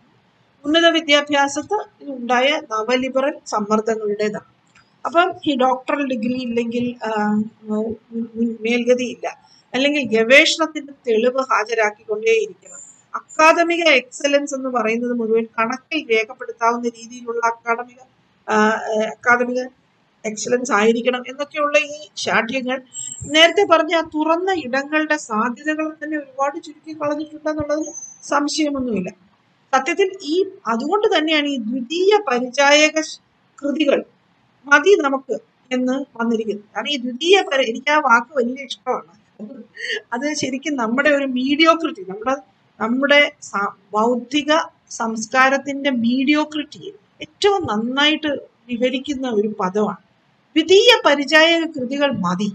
ഉന്നത വിദ്യാഭ്യാസത്ത് ഉണ്ടായ നവലിബറൽ സമ്മർദ്ദങ്ങളുടേതാണ് അപ്പം ഈ ഡോക്ടറൽ ഡിഗ്രി ഇല്ലെങ്കിൽ ആ, ഉം, ഉം, മേൽഗതിയില്ല അല്ലെങ്കിൽ ഗവേഷണത്തിന്റെ തെളിവ് ഹാജരാക്കിക്കൊണ്ടേയിരിക്കണം അക്കാദമിക എക്സലൻസ് എന്ന് പറയുന്നത് മുഴുവൻ കണക്കിൽ രേഖപ്പെടുത്താവുന്ന രീതിയിലുള്ള അക്കാദമിക ആ, ഏഹ്, അക്കാദമിക എക്സലൻസ് ആയിരിക്കണം എന്നൊക്കെയുള്ള ഈ ശാഠ്യങ്ങൾ നേരത്തെ പറഞ്ഞ ആ തുറന്ന ഇടങ്ങളുടെ സാധ്യതകൾ തന്നെ ഒരുപാട് ചുരുക്കി കളഞ്ഞിട്ടുണ്ടെന്നുള്ളതിൽ സംശയമൊന്നുമില്ല സത്യത്തിൽ ഈ അതുകൊണ്ട് തന്നെയാണ് ഈ ദ്വിതീയ പരിചായക ശ്- കൃതികൾ മതി നമുക്ക് എന്ന് വന്നിരിക്കുന്നത് കാരണം ഈ ദ്വിതീയ പര എനിക്ക് ആ വാക്ക് വലിയ ഇഷ്ടമാണ് അത് ശരിക്കും നമ്മുടെ ഒരു മീഡിയോക്രിറ്റി നമ്മുടെ നമ്മുടെ സ- ബൗദ്ധിക സംസ്കാരത്തിന്റെ മീഡിയോക്രിറ്റിയെ ഏറ്റവും നന്നായിട്ട് വിവരിക്കുന്ന ഒരു പദമാണ് ദ്വിതീയ പരിചായക കൃതികൾ മതി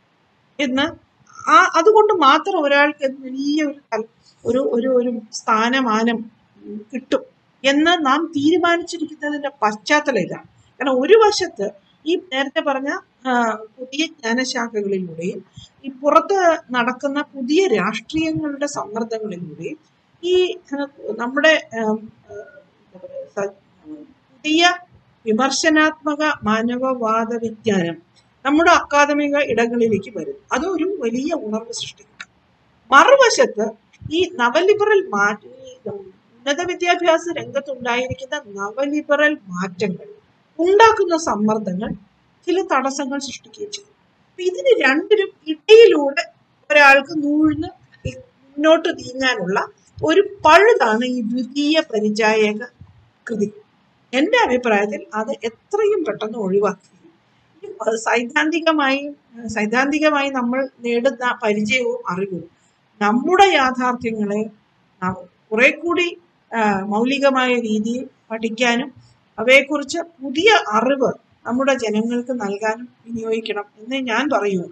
എന്ന് ആ അതുകൊണ്ട് മാത്രം ഒരാൾക്ക് വലിയ ഒരു തൽ- ഒരു ഒരു ഒരു സ്ഥാനമാനം ഉം, കിട്ടും എന്ന് നാം തീരുമാനിച്ചിരിക്കുന്നതിന്റെ പശ്ചാത്തലം ഇതാണ് കാരണം ഒരു വശത്ത് ഈ നേരത്തെ പറഞ്ഞ ആ, പുതിയ ജ്ഞാനശാഖകളിലൂടെയും ഈ പുറത്ത് നടക്കുന്ന പുതിയ രാഷ്ട്രീയങ്ങളുടെ സമ്മർദ്ദങ്ങളിലൂടെയും ഈ ആ, നമ്മുടെ ആം, ആ, എന്താ പറയാ, സ- പുതിയ വിമർശനാത്മക മാനവവാദ വിജ്ഞാനം നമ്മുടെ അക്കാദമിക ഇടങ്ങളിലേക്ക് വരും അതൊരു വലിയ ഉണർവ് സൃഷ്ടിക്കും മറുവശത്ത് ഈ നവലിബറൽ മാറ്റ ഈ ഉന്നത വിദ്യാഭ്യാസ രംഗത്തുണ്ടായിരിക്കുന്ന നവലിബറൽ മാറ്റങ്ങൾ ഉണ്ടാക്കുന്ന സമ്മർദ്ദങ്ങൾ ചില തടസ്സങ്ങൾ സൃഷ്ടിക്കുകയും ചെയ്യും അപ്പൊ ഇതിന് രണ്ടിനും ഇടയിലൂടെ ഒരാൾക്ക് നൂഴ്ന്ന് മുന്നോട്ട് നീങ്ങാനുള്ള ഒരു പഴുതാണ് ഈ ദ്വിതീയ പരിചായക കൃതി എന്റെ അഭിപ്രായത്തിൽ അത് എത്രയും പെട്ടെന്ന് ഒഴിവാക്കി അത് സൈദ്ധാന്തികമായി സൈദ്ധാന്തികമായി നമ്മൾ നേടുന്ന പരിചയവും അറിവും നമ്മുടെ യാഥാർത്ഥ്യങ്ങളെ ന- കുറെ കൂടി ആ, മൗലികമായ രീതിയിൽ പഠിക്കാനും അവയെക്കുറിച്ച് പുതിയ അറിവ് നമ്മുടെ ജനങ്ങൾക്ക് നൽകാനും വിനിയോഗിക്കണം എന്ന് ഞാൻ പറയുള്ളൂ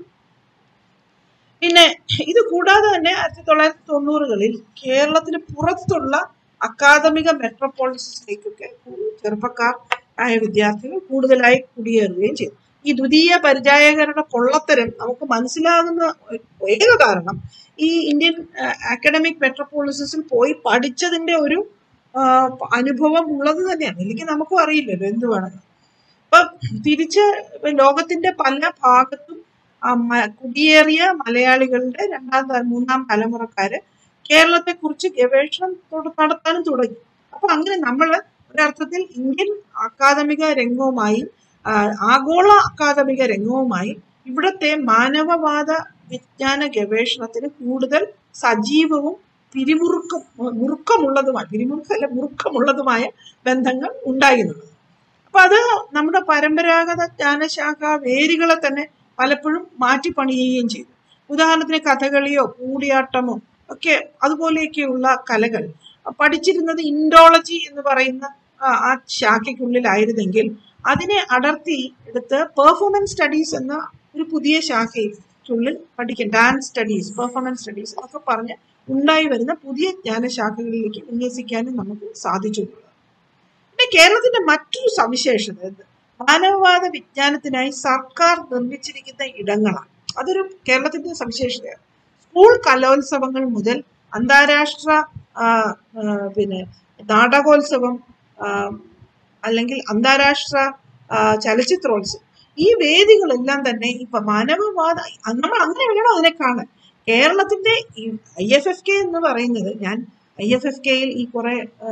പിന്നെ ഇത് കൂടാതെ തന്നെ ആയിരത്തി തൊള്ളായിരത്തി തൊണ്ണൂറുകളിൽ കേരളത്തിന് പുറത്തുള്ള അക്കാദമിക മെട്രോപോളിസിലേക്കൊക്കെ ചെറുപ്പക്കാർ ആയ വിദ്യാർത്ഥികൾ കൂടുതലായി കുടിയേറുകയും ചെയ്തു ഈ ദ്വിതീയ പരിചായകരുടെ പൊള്ളത്തരം നമുക്ക് മനസ്സിലാകുന്ന ഏക കാരണം ഈ ഇന്ത്യൻ അക്കാഡമിക് മെട്രോപോളിസിൽ പോയി പഠിച്ചതിന്റെ ഒരു ആ, അനുഭവം ഉള്ളത് തന്നെയാണ് അല്ലെങ്കിൽ നമുക്കും അറിയില്ലല്ലോ എന്ത് വേണമെന്ന് അപ്പൊ തിരിച്ച് ലോകത്തിന്റെ പല ഭാഗത്തും ആ മ- കുടിയേറിയ മലയാളികളുടെ രണ്ടാം ത- മൂന്നാം തലമുറക്കാര് കേരളത്തെ കുറിച്ച് ഗവേഷണം തൊട- നടത്താനും തുടങ്ങി അപ്പൊ അങ്ങനെ നമ്മൾ ഒരർത്ഥത്തിൽ ഇന്ത്യൻ അക്കാദമിക രംഗവുമായി ആ, ആഗോള അക്കാദമിക രംഗവുമായി ഇവിടുത്തെ മാനവവാദ വിജ്ഞാന ഗവേഷണത്തിന് കൂടുതൽ സജീവവും പിരിമുറുക്കം മുറുക്കമുള്ളതുമായ പിരിമുറുക്കല്ല മുറുക്കമുള്ളതുമായ ബന്ധങ്ങൾ ഉണ്ടായിരുന്നത് അപ്പൊ അത് നമ്മുടെ പരമ്പരാഗത ജ്ഞാനശാഖ വേരുകളെ തന്നെ പലപ്പോഴും മാറ്റിപ്പണിയുകയും ചെയ്തു ഉദാഹരണത്തിന് കഥകളിയോ കൂടിയാട്ടമോ ഒക്കെ അതുപോലെയൊക്കെയുള്ള കലകൾ പഠിച്ചിരുന്നത് ഇൻഡോളജി എന്ന് പറയുന്ന ആ ആ ശാഖയ്ക്കുള്ളിലായിരുന്നെങ്കിൽ അതിനെ അടർത്തി എടുത്ത് പെർഫോമൻസ് സ്റ്റഡീസ് എന്ന ഒരു പുതിയ ശാഖയ്ക്കുള്ളിൽ പഠിക്കും ഡാൻസ് സ്റ്റഡീസ് പെർഫോമൻസ് സ്റ്റഡീസ് എന്നൊക്കെ പറഞ്ഞ് ഉണ്ടായി വരുന്ന പുതിയ ജ്ഞാനശാഖകളിലേക്ക് വിന്യസിക്കാനും നമുക്ക് സാധിച്ചിട്ടുള്ളത് പിന്നെ കേരളത്തിന്റെ മറ്റൊരു സവിശേഷത എന്ത് മാനവവാദ വിജ്ഞാനത്തിനായി സർക്കാർ നിർമ്മിച്ചിരിക്കുന്ന ഇടങ്ങളാണ് അതൊരു കേരളത്തിന്റെ സവിശേഷതയാണ് സ്കൂൾ കലോത്സവങ്ങൾ മുതൽ അന്താരാഷ്ട്ര ആ, ആ, പിന്നെ നാടകോത്സവം ആ, അല്ലെങ്കിൽ അന്താരാഷ്ട്ര ആ, ചലച്ചിത്രോത്സവം ഈ വേദികളെല്ലാം തന്നെ ഇപ്പൊ മാനവവാദ നമ്മൾ അങ്ങനെ വേണം അതിനെ കാണാൻ കേരളത്തിന്റെ ഈ ഐ എഫ് എഫ് കെ എന്ന് പറയുന്നത് ഞാൻ ഐ എഫ് എഫ് കെയിൽ ഈ കുറെ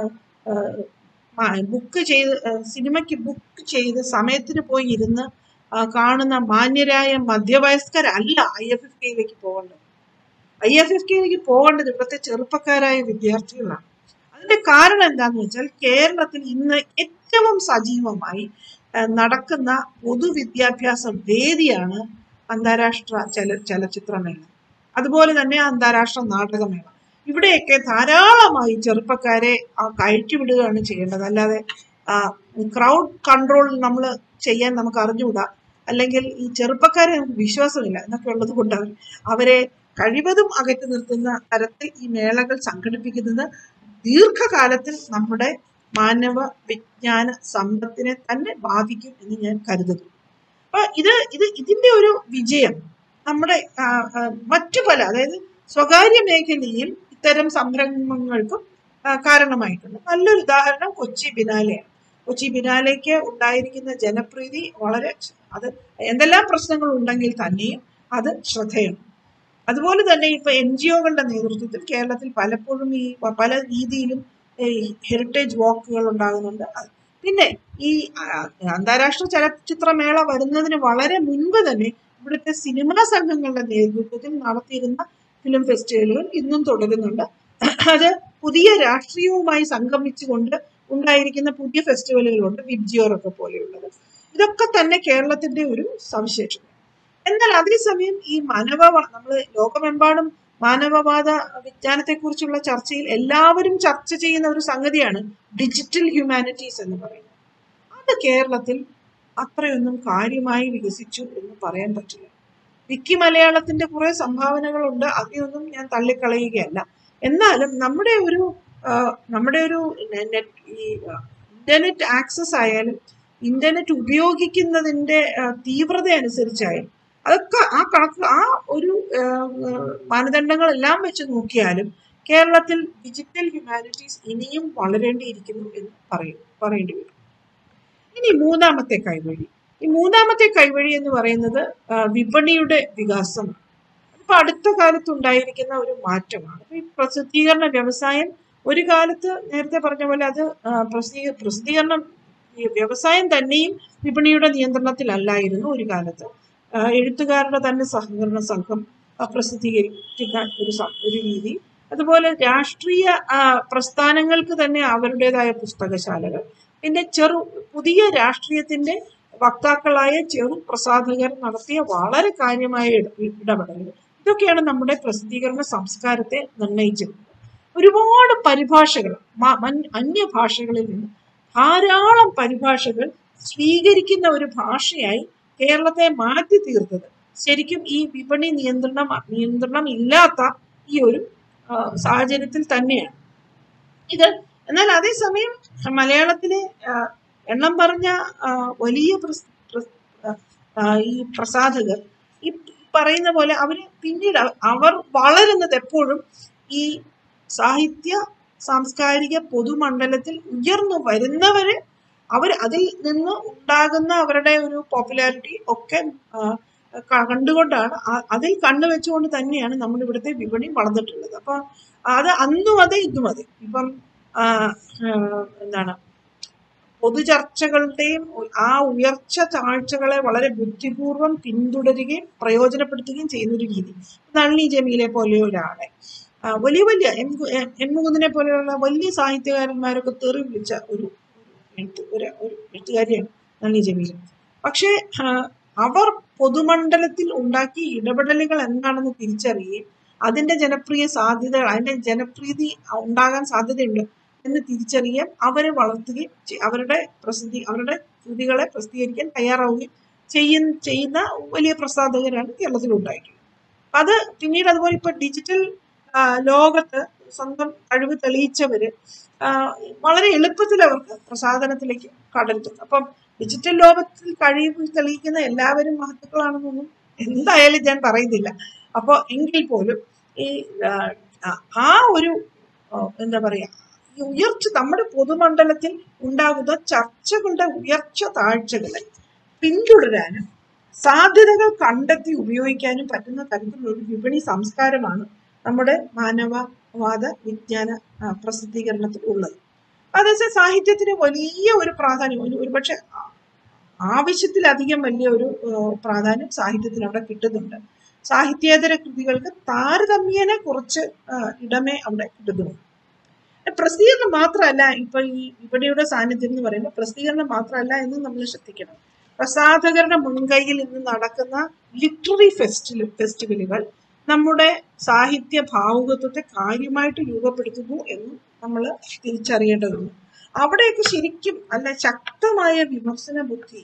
ബുക്ക് ചെയ്ത് ആ, സിനിമയ്ക്ക് ബുക്ക് ചെയ്ത് സമയത്തിന് പോയി ഇരുന്ന് ആ, കാണുന്ന മാന്യരായ മധ്യവയസ്കരല്ല ഐ എഫ് എഫ് കെയിലേക്ക് പോകേണ്ടത് ഐ എഫ് എഫ് കെയിലേക്ക് പോകേണ്ടത് ഇവിടുത്തെ ചെറുപ്പക്കാരായ വിദ്യാർത്ഥികളാണ് അതിന്റെ കാരണം എന്താന്ന് വെച്ചാൽ കേരളത്തിൽ ഇന്ന് ഏറ്റവും സജീവമായി ആ, നടക്കുന്ന പൊതുവിദ്യാഭ്യാസ വേദിയാണ് അന്താരാഷ്ട്ര ചല ചലച്ചിത്രമേള അതുപോലെ തന്നെ അന്താരാഷ്ട്ര നാടകമേള ഇവിടെയൊക്കെ ധാരാളമായി ചെറുപ്പക്കാരെ ആ, കയറ്റിവിടുകയാണ് ചെയ്യേണ്ടത് അല്ലാതെ ക്രൗഡ് കൺട്രോൾ നമ്മൾ ചെയ്യാൻ നമുക്ക് അറിഞ്ഞുകൂടാ അല്ലെങ്കിൽ ഈ ചെറുപ്പക്കാരെ നമുക്ക് വിശ്വാസമില്ല എന്നൊക്കെ ഉള്ളത് കൊണ്ട് അവർ അവരെ കഴിവതും അകറ്റി നിർത്തുന്ന തരത്തിൽ ഈ മേളകൾ സംഘടിപ്പിക്കുന്നത് ദീർഘകാലത്തിൽ നമ്മുടെ മാനവ വിജ്ഞാന സമ്പത്തിനെ തന്നെ ബാധിക്കും എന്ന് ഞാൻ കരുതുന്നു അപ്പൊ ഇത് ഇത് ഇതിന്റെ ഒരു വിജയം നമ്മുടെ ആ, ആ, മറ്റു പല അതായത് സ്വകാര്യ മേഖലയിൽ ഇത്തരം സംരംഭങ്ങൾക്കും ആ, കാരണമായിട്ടുണ്ട് നല്ലൊരു ഉദാഹരണം കൊച്ചി ബിനാലെയാണ് കൊച്ചി ബിനാലയ്ക്ക് ഉണ്ടായിരിക്കുന്ന ജനപ്രീതി വളരെ അത് എന്തെല്ലാം പ്രശ്നങ്ങൾ ഉണ്ടെങ്കിൽ തന്നെയും അത് ശ്രദ്ധേയമാണ് അതുപോലെ തന്നെ ഇപ്പൊ എൻ ജി ഒകളുടെ നേതൃത്വത്തിൽ കേരളത്തിൽ പലപ്പോഴും ഈ പ- പല രീതിയിലും ഈ ഹെറിറ്റേജ് വാക്കുകൾ ഉണ്ടാകുന്നുണ്ട് അത് പിന്നെ ഈ ആ, അന്താരാഷ്ട്ര ചലച്ചിത്രമേള വരുന്നതിന് വളരെ മുൻപ് തന്നെ ഇവിടുത്തെ സിനിമാ സംഘങ്ങളുടെ നേതൃത്വത്തിൽ നടത്തിയിരുന്ന ഫിലിം ഫെസ്റ്റിവലുകൾ ഇന്നും തുടരുന്നുണ്ട് അത് പുതിയ രാഷ്ട്രീയവുമായി സംഗമിച്ചുകൊണ്ട് ഉണ്ടായിരിക്കുന്ന പുതിയ ഫെസ്റ്റിവലുകളുണ്ട് വിബ്ജിയോറൊക്കെ പോലെയുള്ളത് ഇതൊക്കെ തന്നെ കേരളത്തിന്റെ ഒരു സവിശേഷത എന്നാൽ അതേസമയം ഈ മാനവ നമ്മൾ ലോകമെമ്പാടും മാനവവാദ വിജ്ഞാനത്തെക്കുറിച്ചുള്ള ചർച്ചയിൽ എല്ലാവരും ചർച്ച ചെയ്യുന്ന ഒരു സംഗതിയാണ് ഡിജിറ്റൽ ഹ്യൂമാനിറ്റീസ് എന്ന് പറയുന്നത് അത് കേരളത്തിൽ അത്രയൊന്നും കാര്യമായി വികസിച്ചു എന്ന് പറയാൻ പറ്റില്ല വിക്കി മലയാളത്തിന്റെ കുറെ സംഭാവനകളുണ്ട് അതിനൊന്നും ഞാൻ തള്ളിക്കളയുകയല്ല എന്നാലും നമ്മുടെ ഒരു ആ, നമ്മുടെ ഒരു നെറ്റ് ഈ ഇന്റർനെറ്റ് ആക്സസ് ആയാലും ഇന്റർനെറ്റ് ഉപയോഗിക്കുന്നതിന്റെ ആ, തീവ്രത അനുസരിച്ചായാലും അതൊക്കെ ആ കണക്ക് ആ ഒരു ആ, ആ, മാനദണ്ഡങ്ങളെല്ലാം വെച്ച് നോക്കിയാലും കേരളത്തിൽ ഡിജിറ്റൽ ഹ്യൂമാനിറ്റീസ് ഇനിയും വളരേണ്ടിയിരിക്കുന്നു എന്ന് പറയും പറയേണ്ടി വരും ഇനി മൂന്നാമത്തെ കൈവഴി ഈ മൂന്നാമത്തെ കൈവഴി എന്ന് പറയുന്നത് ആ, വിപണിയുടെ വികാസം ഇപ്പൊ അടുത്ത കാലത്ത് ഉണ്ടായിരിക്കുന്ന ഒരു മാറ്റമാണ് അപ്പൊ ഈ പ്രസിദ്ധീകരണ വ്യവസായം ഒരു കാലത്ത് നേരത്തെ പറഞ്ഞ പോലെ അത് ആ, പ്രസിദ്ധീ- പ്രസിദ്ധീകരണം ഈ വ്യവസായം തന്നെയും വിപണിയുടെ നിയന്ത്രണത്തിലല്ലായിരുന്നു ഒരു കാലത്ത് ആ, എഴുത്തുകാരുടെ തന്നെ സഹകരണ സംഘം ആ, പ്രസിദ്ധീകരിക്കുന്ന ഒരു സ- ഒരു രീതി അതുപോലെ രാഷ്ട്രീയ ആ, പ്രസ്ഥാനങ്ങൾക്ക് തന്നെ അവരുടേതായ പുസ്തകശാലകൾ പിന്നെ ചെറു പുതിയ രാഷ്ട്രീയത്തിന്റെ വക്താക്കളായ ചെറു പ്രസാധകർ നടത്തിയ വളരെ കാര്യമായ ഇട- ഇടപെടലുകൾ ഇതൊക്കെയാണ് നമ്മുടെ പ്രസിദ്ധീകരണ സംസ്കാരത്തെ നിർണയിച്ചിരുന്നത് ഒരുപാട് പരിഭാഷകൾ മ- മൻ- അന്യഭാഷകളിൽ നിന്ന് ധാരാളം പരിഭാഷകൾ സ്വീകരിക്കുന്ന ഒരു ഭാഷയായി കേരളത്തെ മാറ്റി തീർത്തത് ശരിക്കും ഈ വിപണി നിയന്ത്രണം നിയന്ത്രണം ഇല്ലാത്ത ഈ ഒരു ആ, സാഹചര്യത്തിൽ തന്നെയാണ് ഇത് എന്നാൽ അതേസമയം മലയാളത്തിലെ ആ, എണ്ണം പറഞ്ഞ ആ, വലിയ പ്രസ്- പ്രസ്- ആ, ഈ പ്രസാധകർ ഈ പറയുന്ന പോലെ അവര് പിന്നീട് അവ- അവർ വളരുന്നത് എപ്പോഴും ഈ സാഹിത്യ സാംസ്കാരിക പൊതുമണ്ഡലത്തിൽ ഉയർന്നു വരുന്നവര് അവർ അതിൽ നിന്ന് ഉണ്ടാകുന്ന അവരുടെ ഒരു പോപ്പുലാരിറ്റി ഒക്കെ ആ, ക- കണ്ടുകൊണ്ടാണ് ആ- അതിൽ കണ്ണു വെച്ചുകൊണ്ട് തന്നെയാണ് നമ്മൾ ഇവിടുത്തെ വിപണി വളർന്നിട്ടുള്ളത് അപ്പൊ അത് അന്നും അതെ ഇന്നും അതെ ഇപ്പം ആ, ആ, എന്താണ് പൊതുചർച്ചകളുടെയും ഉ- ആ ഉയർച്ച താഴ്ചകളെ വളരെ ബുദ്ധിപൂർവം പിന്തുടരുകയും പ്രയോജനപ്പെടുത്തുകയും ചെയ്യുന്ന ഒരു രീതി നളിനി ജമീലെ പോലെ ഒരാളെ ആ, വലിയ വലിയ എം ഗു- എം എം മുകുന്ദനെ പോലെയുള്ള വലിയ സാഹിത്യകാരന്മാരൊക്കെ തെറി വിളിച്ച ഒരു എഴുത്ത് ഒരു ഒരു എഴുത്തുകാരിയാണ് നളിനി ജമീല പക്ഷേ ആ, അവർ പൊതുമണ്ഡലത്തിൽ ഉണ്ടാക്കിയ ഇടപെടലുകൾ എന്താണെന്ന് തിരിച്ചറിയുകയും അതിന്റെ ജനപ്രിയ സാധ്യത അതിന്റെ ജനപ്രീതി ഉണ്ടാകാൻ സാധ്യതയുണ്ട് എന്ന് തിരിച്ചറിയാൻ അവരെ വളർത്തുകയും ചെ- അവരുടെ പ്രസിദ്ധി അവരുടെ കൃതികളെ പ്രസിദ്ധീകരിക്കാൻ തയ്യാറാവുകയും ചെയ്യുന്ന ചെയ്യുന്ന വലിയ പ്രസാധകരാണ് കേരളത്തിൽ ഉണ്ടായിട്ടുള്ളത് അത് പിന്നീട് അതുപോലെ ഇപ്പൊ ഡിജിറ്റൽ ആ, ലോകത്ത് സ്വന്തം കഴിവ് തെളിയിച്ചവര് ആ, വളരെ എളുപ്പത്തിൽ അവർക്ക് പ്രസാധനത്തിലേക്ക് കടൽത്തും അപ്പം ഡിജിറ്റൽ ലോകത്തിൽ കഴിവ് തെളിയിക്കുന്ന എല്ലാവരും മഹത്തുക്കളാണെന്നൊന്നും എന്തായാലും ഞാൻ പറയുന്നില്ല അപ്പോൾ എങ്കിൽ പോലും ഈ ആ, ആ- ആ ഒരു ആ, എന്താ പറയാ ഈ ഉയർച്ച നമ്മുടെ പൊതുമണ്ഡലത്തിൽ ഉണ്ടാകുന്ന ചർച്ചകളുടെ ഉയർച്ച താഴ്ചകളെ പിന്തുടരാനും സാധ്യതകൾ കണ്ടെത്തി ഉപയോഗിക്കാനും പറ്റുന്ന തരത്തിലുള്ള ഒരു വിപണി സംസ്കാരമാണ് നമ്മുടെ മാനവവാദ വിജ്ഞാന ആ, പ്രസിദ്ധീകരണത്തിൽ ഉള്ളത് അതേസമയം സാഹിത്യത്തിന് വലിയ ഒരു പ്രാധാന്യം ഒരു ഒരുപക്ഷെ ആ- ആവശ്യത്തിലധികം വലിയ ഒരു ആ, പ്രാധാന്യം സാഹിത്യത്തിന് അവിടെ കിട്ടുന്നുണ്ട് സാഹിത്യേതര കൃതികൾക്ക് താരതമ്യേന കുറച്ച് ആ, ഇടമേ അവിടെ കിട്ടുന്നുള്ളൂ പ്രസിദ്ധീകരണം മാത്രമല്ല ഇപ്പൊ ഈ വിപണിയുടെ സാന്നിധ്യം എന്ന് പറയുമ്പോൾ പ്രസിദ്ധീകരണം മാത്രമല്ല എന്ന് നമ്മൾ ശ്രദ്ധിക്കണം പ്രസാധകരുടെ മുൻകൈയിൽ ഇന്ന് നടക്കുന്ന ലിറ്റററി ഫെസ്റ്റിവൽ ഫെസ്റ്റിവലുകൾ നമ്മുടെ സാഹിത്യ ഭാവുകത്വത്തെ കാര്യമായിട്ട് രൂപപ്പെടുത്തുന്നു എന്ന് നമ്മൾ തിരിച്ചറിയേണ്ടതുണ്ട് അവിടെയൊക്കെ ശരിക്കും നല്ല ശക്തമായ വിമർശന ബുദ്ധി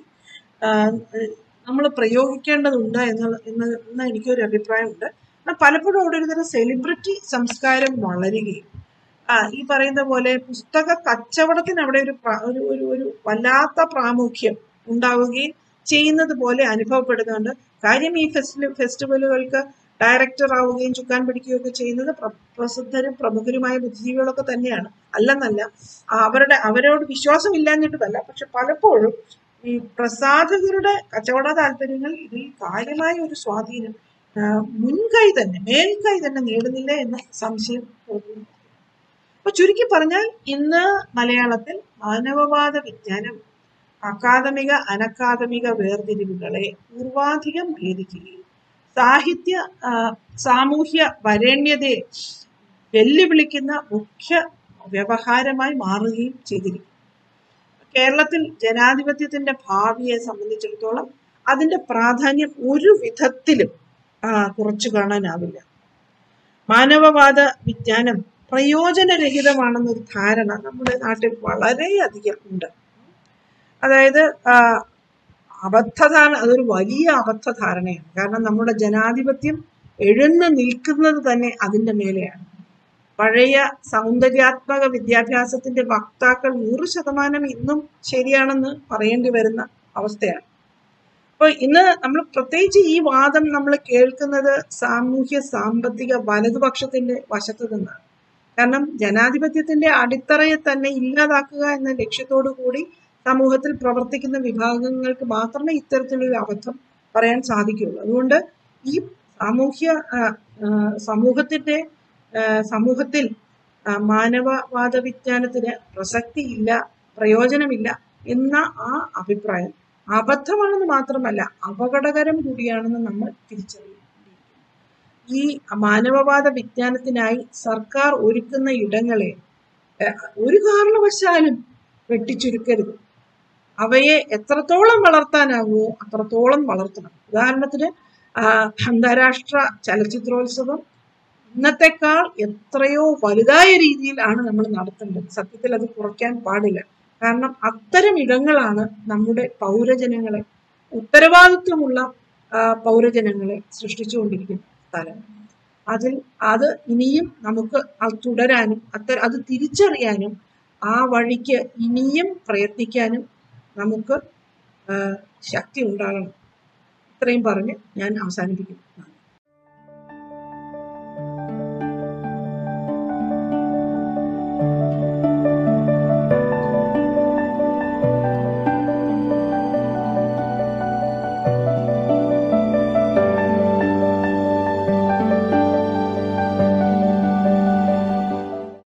നമ്മൾ പ്രയോഗിക്കേണ്ടതുണ്ട് എന്ന് എന്ന് എന്ന് എനിക്കൊരു അഭിപ്രായമുണ്ട് എന്നാൽ പലപ്പോഴും അവിടെ ഒരു തരം സെലിബ്രിറ്റി സംസ്കാരം വളരുകയും ആ ഈ പറയുന്ന പോലെ പുസ്തക കച്ചവടത്തിന് അവിടെ ഒരു പ്ര- ഒരു ഒരു ഒരു വല്ലാത്ത പ്രാമുഖ്യം ഉണ്ടാവുകയും ചെയ്യുന്നത് പോലെ അനുഭവപ്പെടുന്നുണ്ട് കാര്യം ഈ ഫെസ്റ്റിവൽ ഫെസ്റ്റിവലുകൾക്ക് ഡയറക്ടർ ആവുകയും ചുക്കാൻ പിടിക്കുകയും ഒക്കെ ചെയ്യുന്നത് പ്ര- പ്രസിദ്ധരും പ്രമുഖരുമായ ബുദ്ധിജീവികളൊക്കെ തന്നെയാണ് അല്ലെന്നല്ല ആ അവരുടെ അവരോട് വിശ്വാസം ഇല്ലാഞ്ഞിട്ടുമല്ല പക്ഷെ പലപ്പോഴും ഈ പ്രസാധകരുടെ കച്ചവട താല്പര്യങ്ങൾ ഇതിൽ കാര്യമായ ഒരു സ്വാധീനം ആ, മുൻകൈ തന്നെ മേൽക്കൈ തന്നെ നേടുന്നില്ല എന്ന സംശയം തോന്നുന്നു അപ്പൊ ചുരുക്കി പറഞ്ഞാൽ ഇന്ന് മലയാളത്തിൽ മാനവവാദ വിജ്ഞാനം അക്കാദമിക അനക്കാദമിക വേർതിരിവുകളെ പൂർവാധികം ഭേദിക്കുകയും സാഹിത്യ ആ, സാമൂഹ്യ വരേണ്യതയെ വെല്ലുവിളിക്കുന്ന മുഖ്യ വ്യവഹാരമായി മാറുകയും ചെയ്തിരിക്കുന്നു കേരളത്തിൽ ജനാധിപത്യത്തിന്റെ ഭാവിയെ സംബന്ധിച്ചിടത്തോളം അതിന്റെ പ്രാധാന്യം ഒരു വിധത്തിലും ആ, കുറച്ചു കാണാനാവില്ല മാനവവാദ വിജ്ഞാനം പ്രയോജനരഹിതമാണെന്നൊരു ധാരണ നമ്മുടെ നാട്ടിൽ വളരെയധികം ഉണ്ട് അതായത് ആ, അബദ്ധധാരണ അതൊരു വലിയ അബദ്ധധാരണയാണ് കാരണം നമ്മുടെ ജനാധിപത്യം എഴുന്നു നിൽക്കുന്നത് തന്നെ അതിന്റെ മേലെയാണ് പഴയ സൗന്ദര്യാത്മക വിദ്യാഭ്യാസത്തിന്റെ വക്താക്കൾ നൂറ് ശതമാനം ഇന്നും ശരിയാണെന്ന് പറയേണ്ടി വരുന്ന അവസ്ഥയാണ് അപ്പൊ ഇന്ന് നമ്മൾ പ്രത്യേകിച്ച് ഈ വാദം നമ്മൾ കേൾക്കുന്നത് സാമൂഹ്യ സാമ്പത്തിക വലതുപക്ഷത്തിന്റെ വശത്തു നിന്നാണ് കാരണം ജനാധിപത്യത്തിന്റെ അടിത്തറയെ തന്നെ ഇല്ലാതാക്കുക എന്ന ലക്ഷ്യത്തോടു കൂടി സമൂഹത്തിൽ പ്രവർത്തിക്കുന്ന വിഭാഗങ്ങൾക്ക് മാത്രമേ ഇത്തരത്തിലൊരു അബദ്ധം പറയാൻ സാധിക്കുകയുള്ളൂ അതുകൊണ്ട് ഈ സാമൂഹ്യ ആ, ആ, സമൂഹത്തിന്റെ ആ, സമൂഹത്തിൽ ആ, മാനവവാദ വിജ്ഞാനത്തിന് പ്രസക്തിയില്ല പ്രയോജനമില്ല എന്ന ആ അഭിപ്രായം അബദ്ധമാണെന്ന് മാത്രമല്ല അപകടകരം കൂടിയാണെന്ന് നമ്മൾ തിരിച്ചറിയും ഈ മാനവവാദ വിജ്ഞാനത്തിനായി സർക്കാർ ഒരുക്കുന്ന ഇടങ്ങളെ ഏഹ്, ഒരു കാരണവശാലും വെട്ടിച്ചുരുക്കരുത് അവയെ എത്രത്തോളം വളർത്താനാകുമോ അത്രത്തോളം വളർത്തണം ഉദാഹരണത്തിന് ആ, അന്താരാഷ്ട്ര ചലച്ചിത്രോത്സവം ഇന്നത്തെക്കാൾ എത്രയോ വലുതായ രീതിയിലാണ് നമ്മൾ നടത്തേണ്ടത് സത്യത്തിൽ അത് കുറയ്ക്കാൻ പാടില്ല കാരണം അത്തരം ഇടങ്ങളാണ് നമ്മുടെ പൗരജനങ്ങളെ ഉത്തരവാദിത്വമുള്ള ആ, പൗരജനങ്ങളെ സൃഷ്ടിച്ചുകൊണ്ടിരിക്കുന്ന സ്ഥലം അതിൽ അത് ഇനിയും നമുക്ക് അത് തുടരാനും അത്ത അത് തിരിച്ചറിയാനും ആ വഴിക്ക് ഇനിയും പ്രയത്നിക്കാനും നമുക്ക് ആ, ശക്തി ഉണ്ടാകണം ഇത്രയും പറഞ്ഞ് ഞാൻ അവസാനിപ്പിക്കുന്നു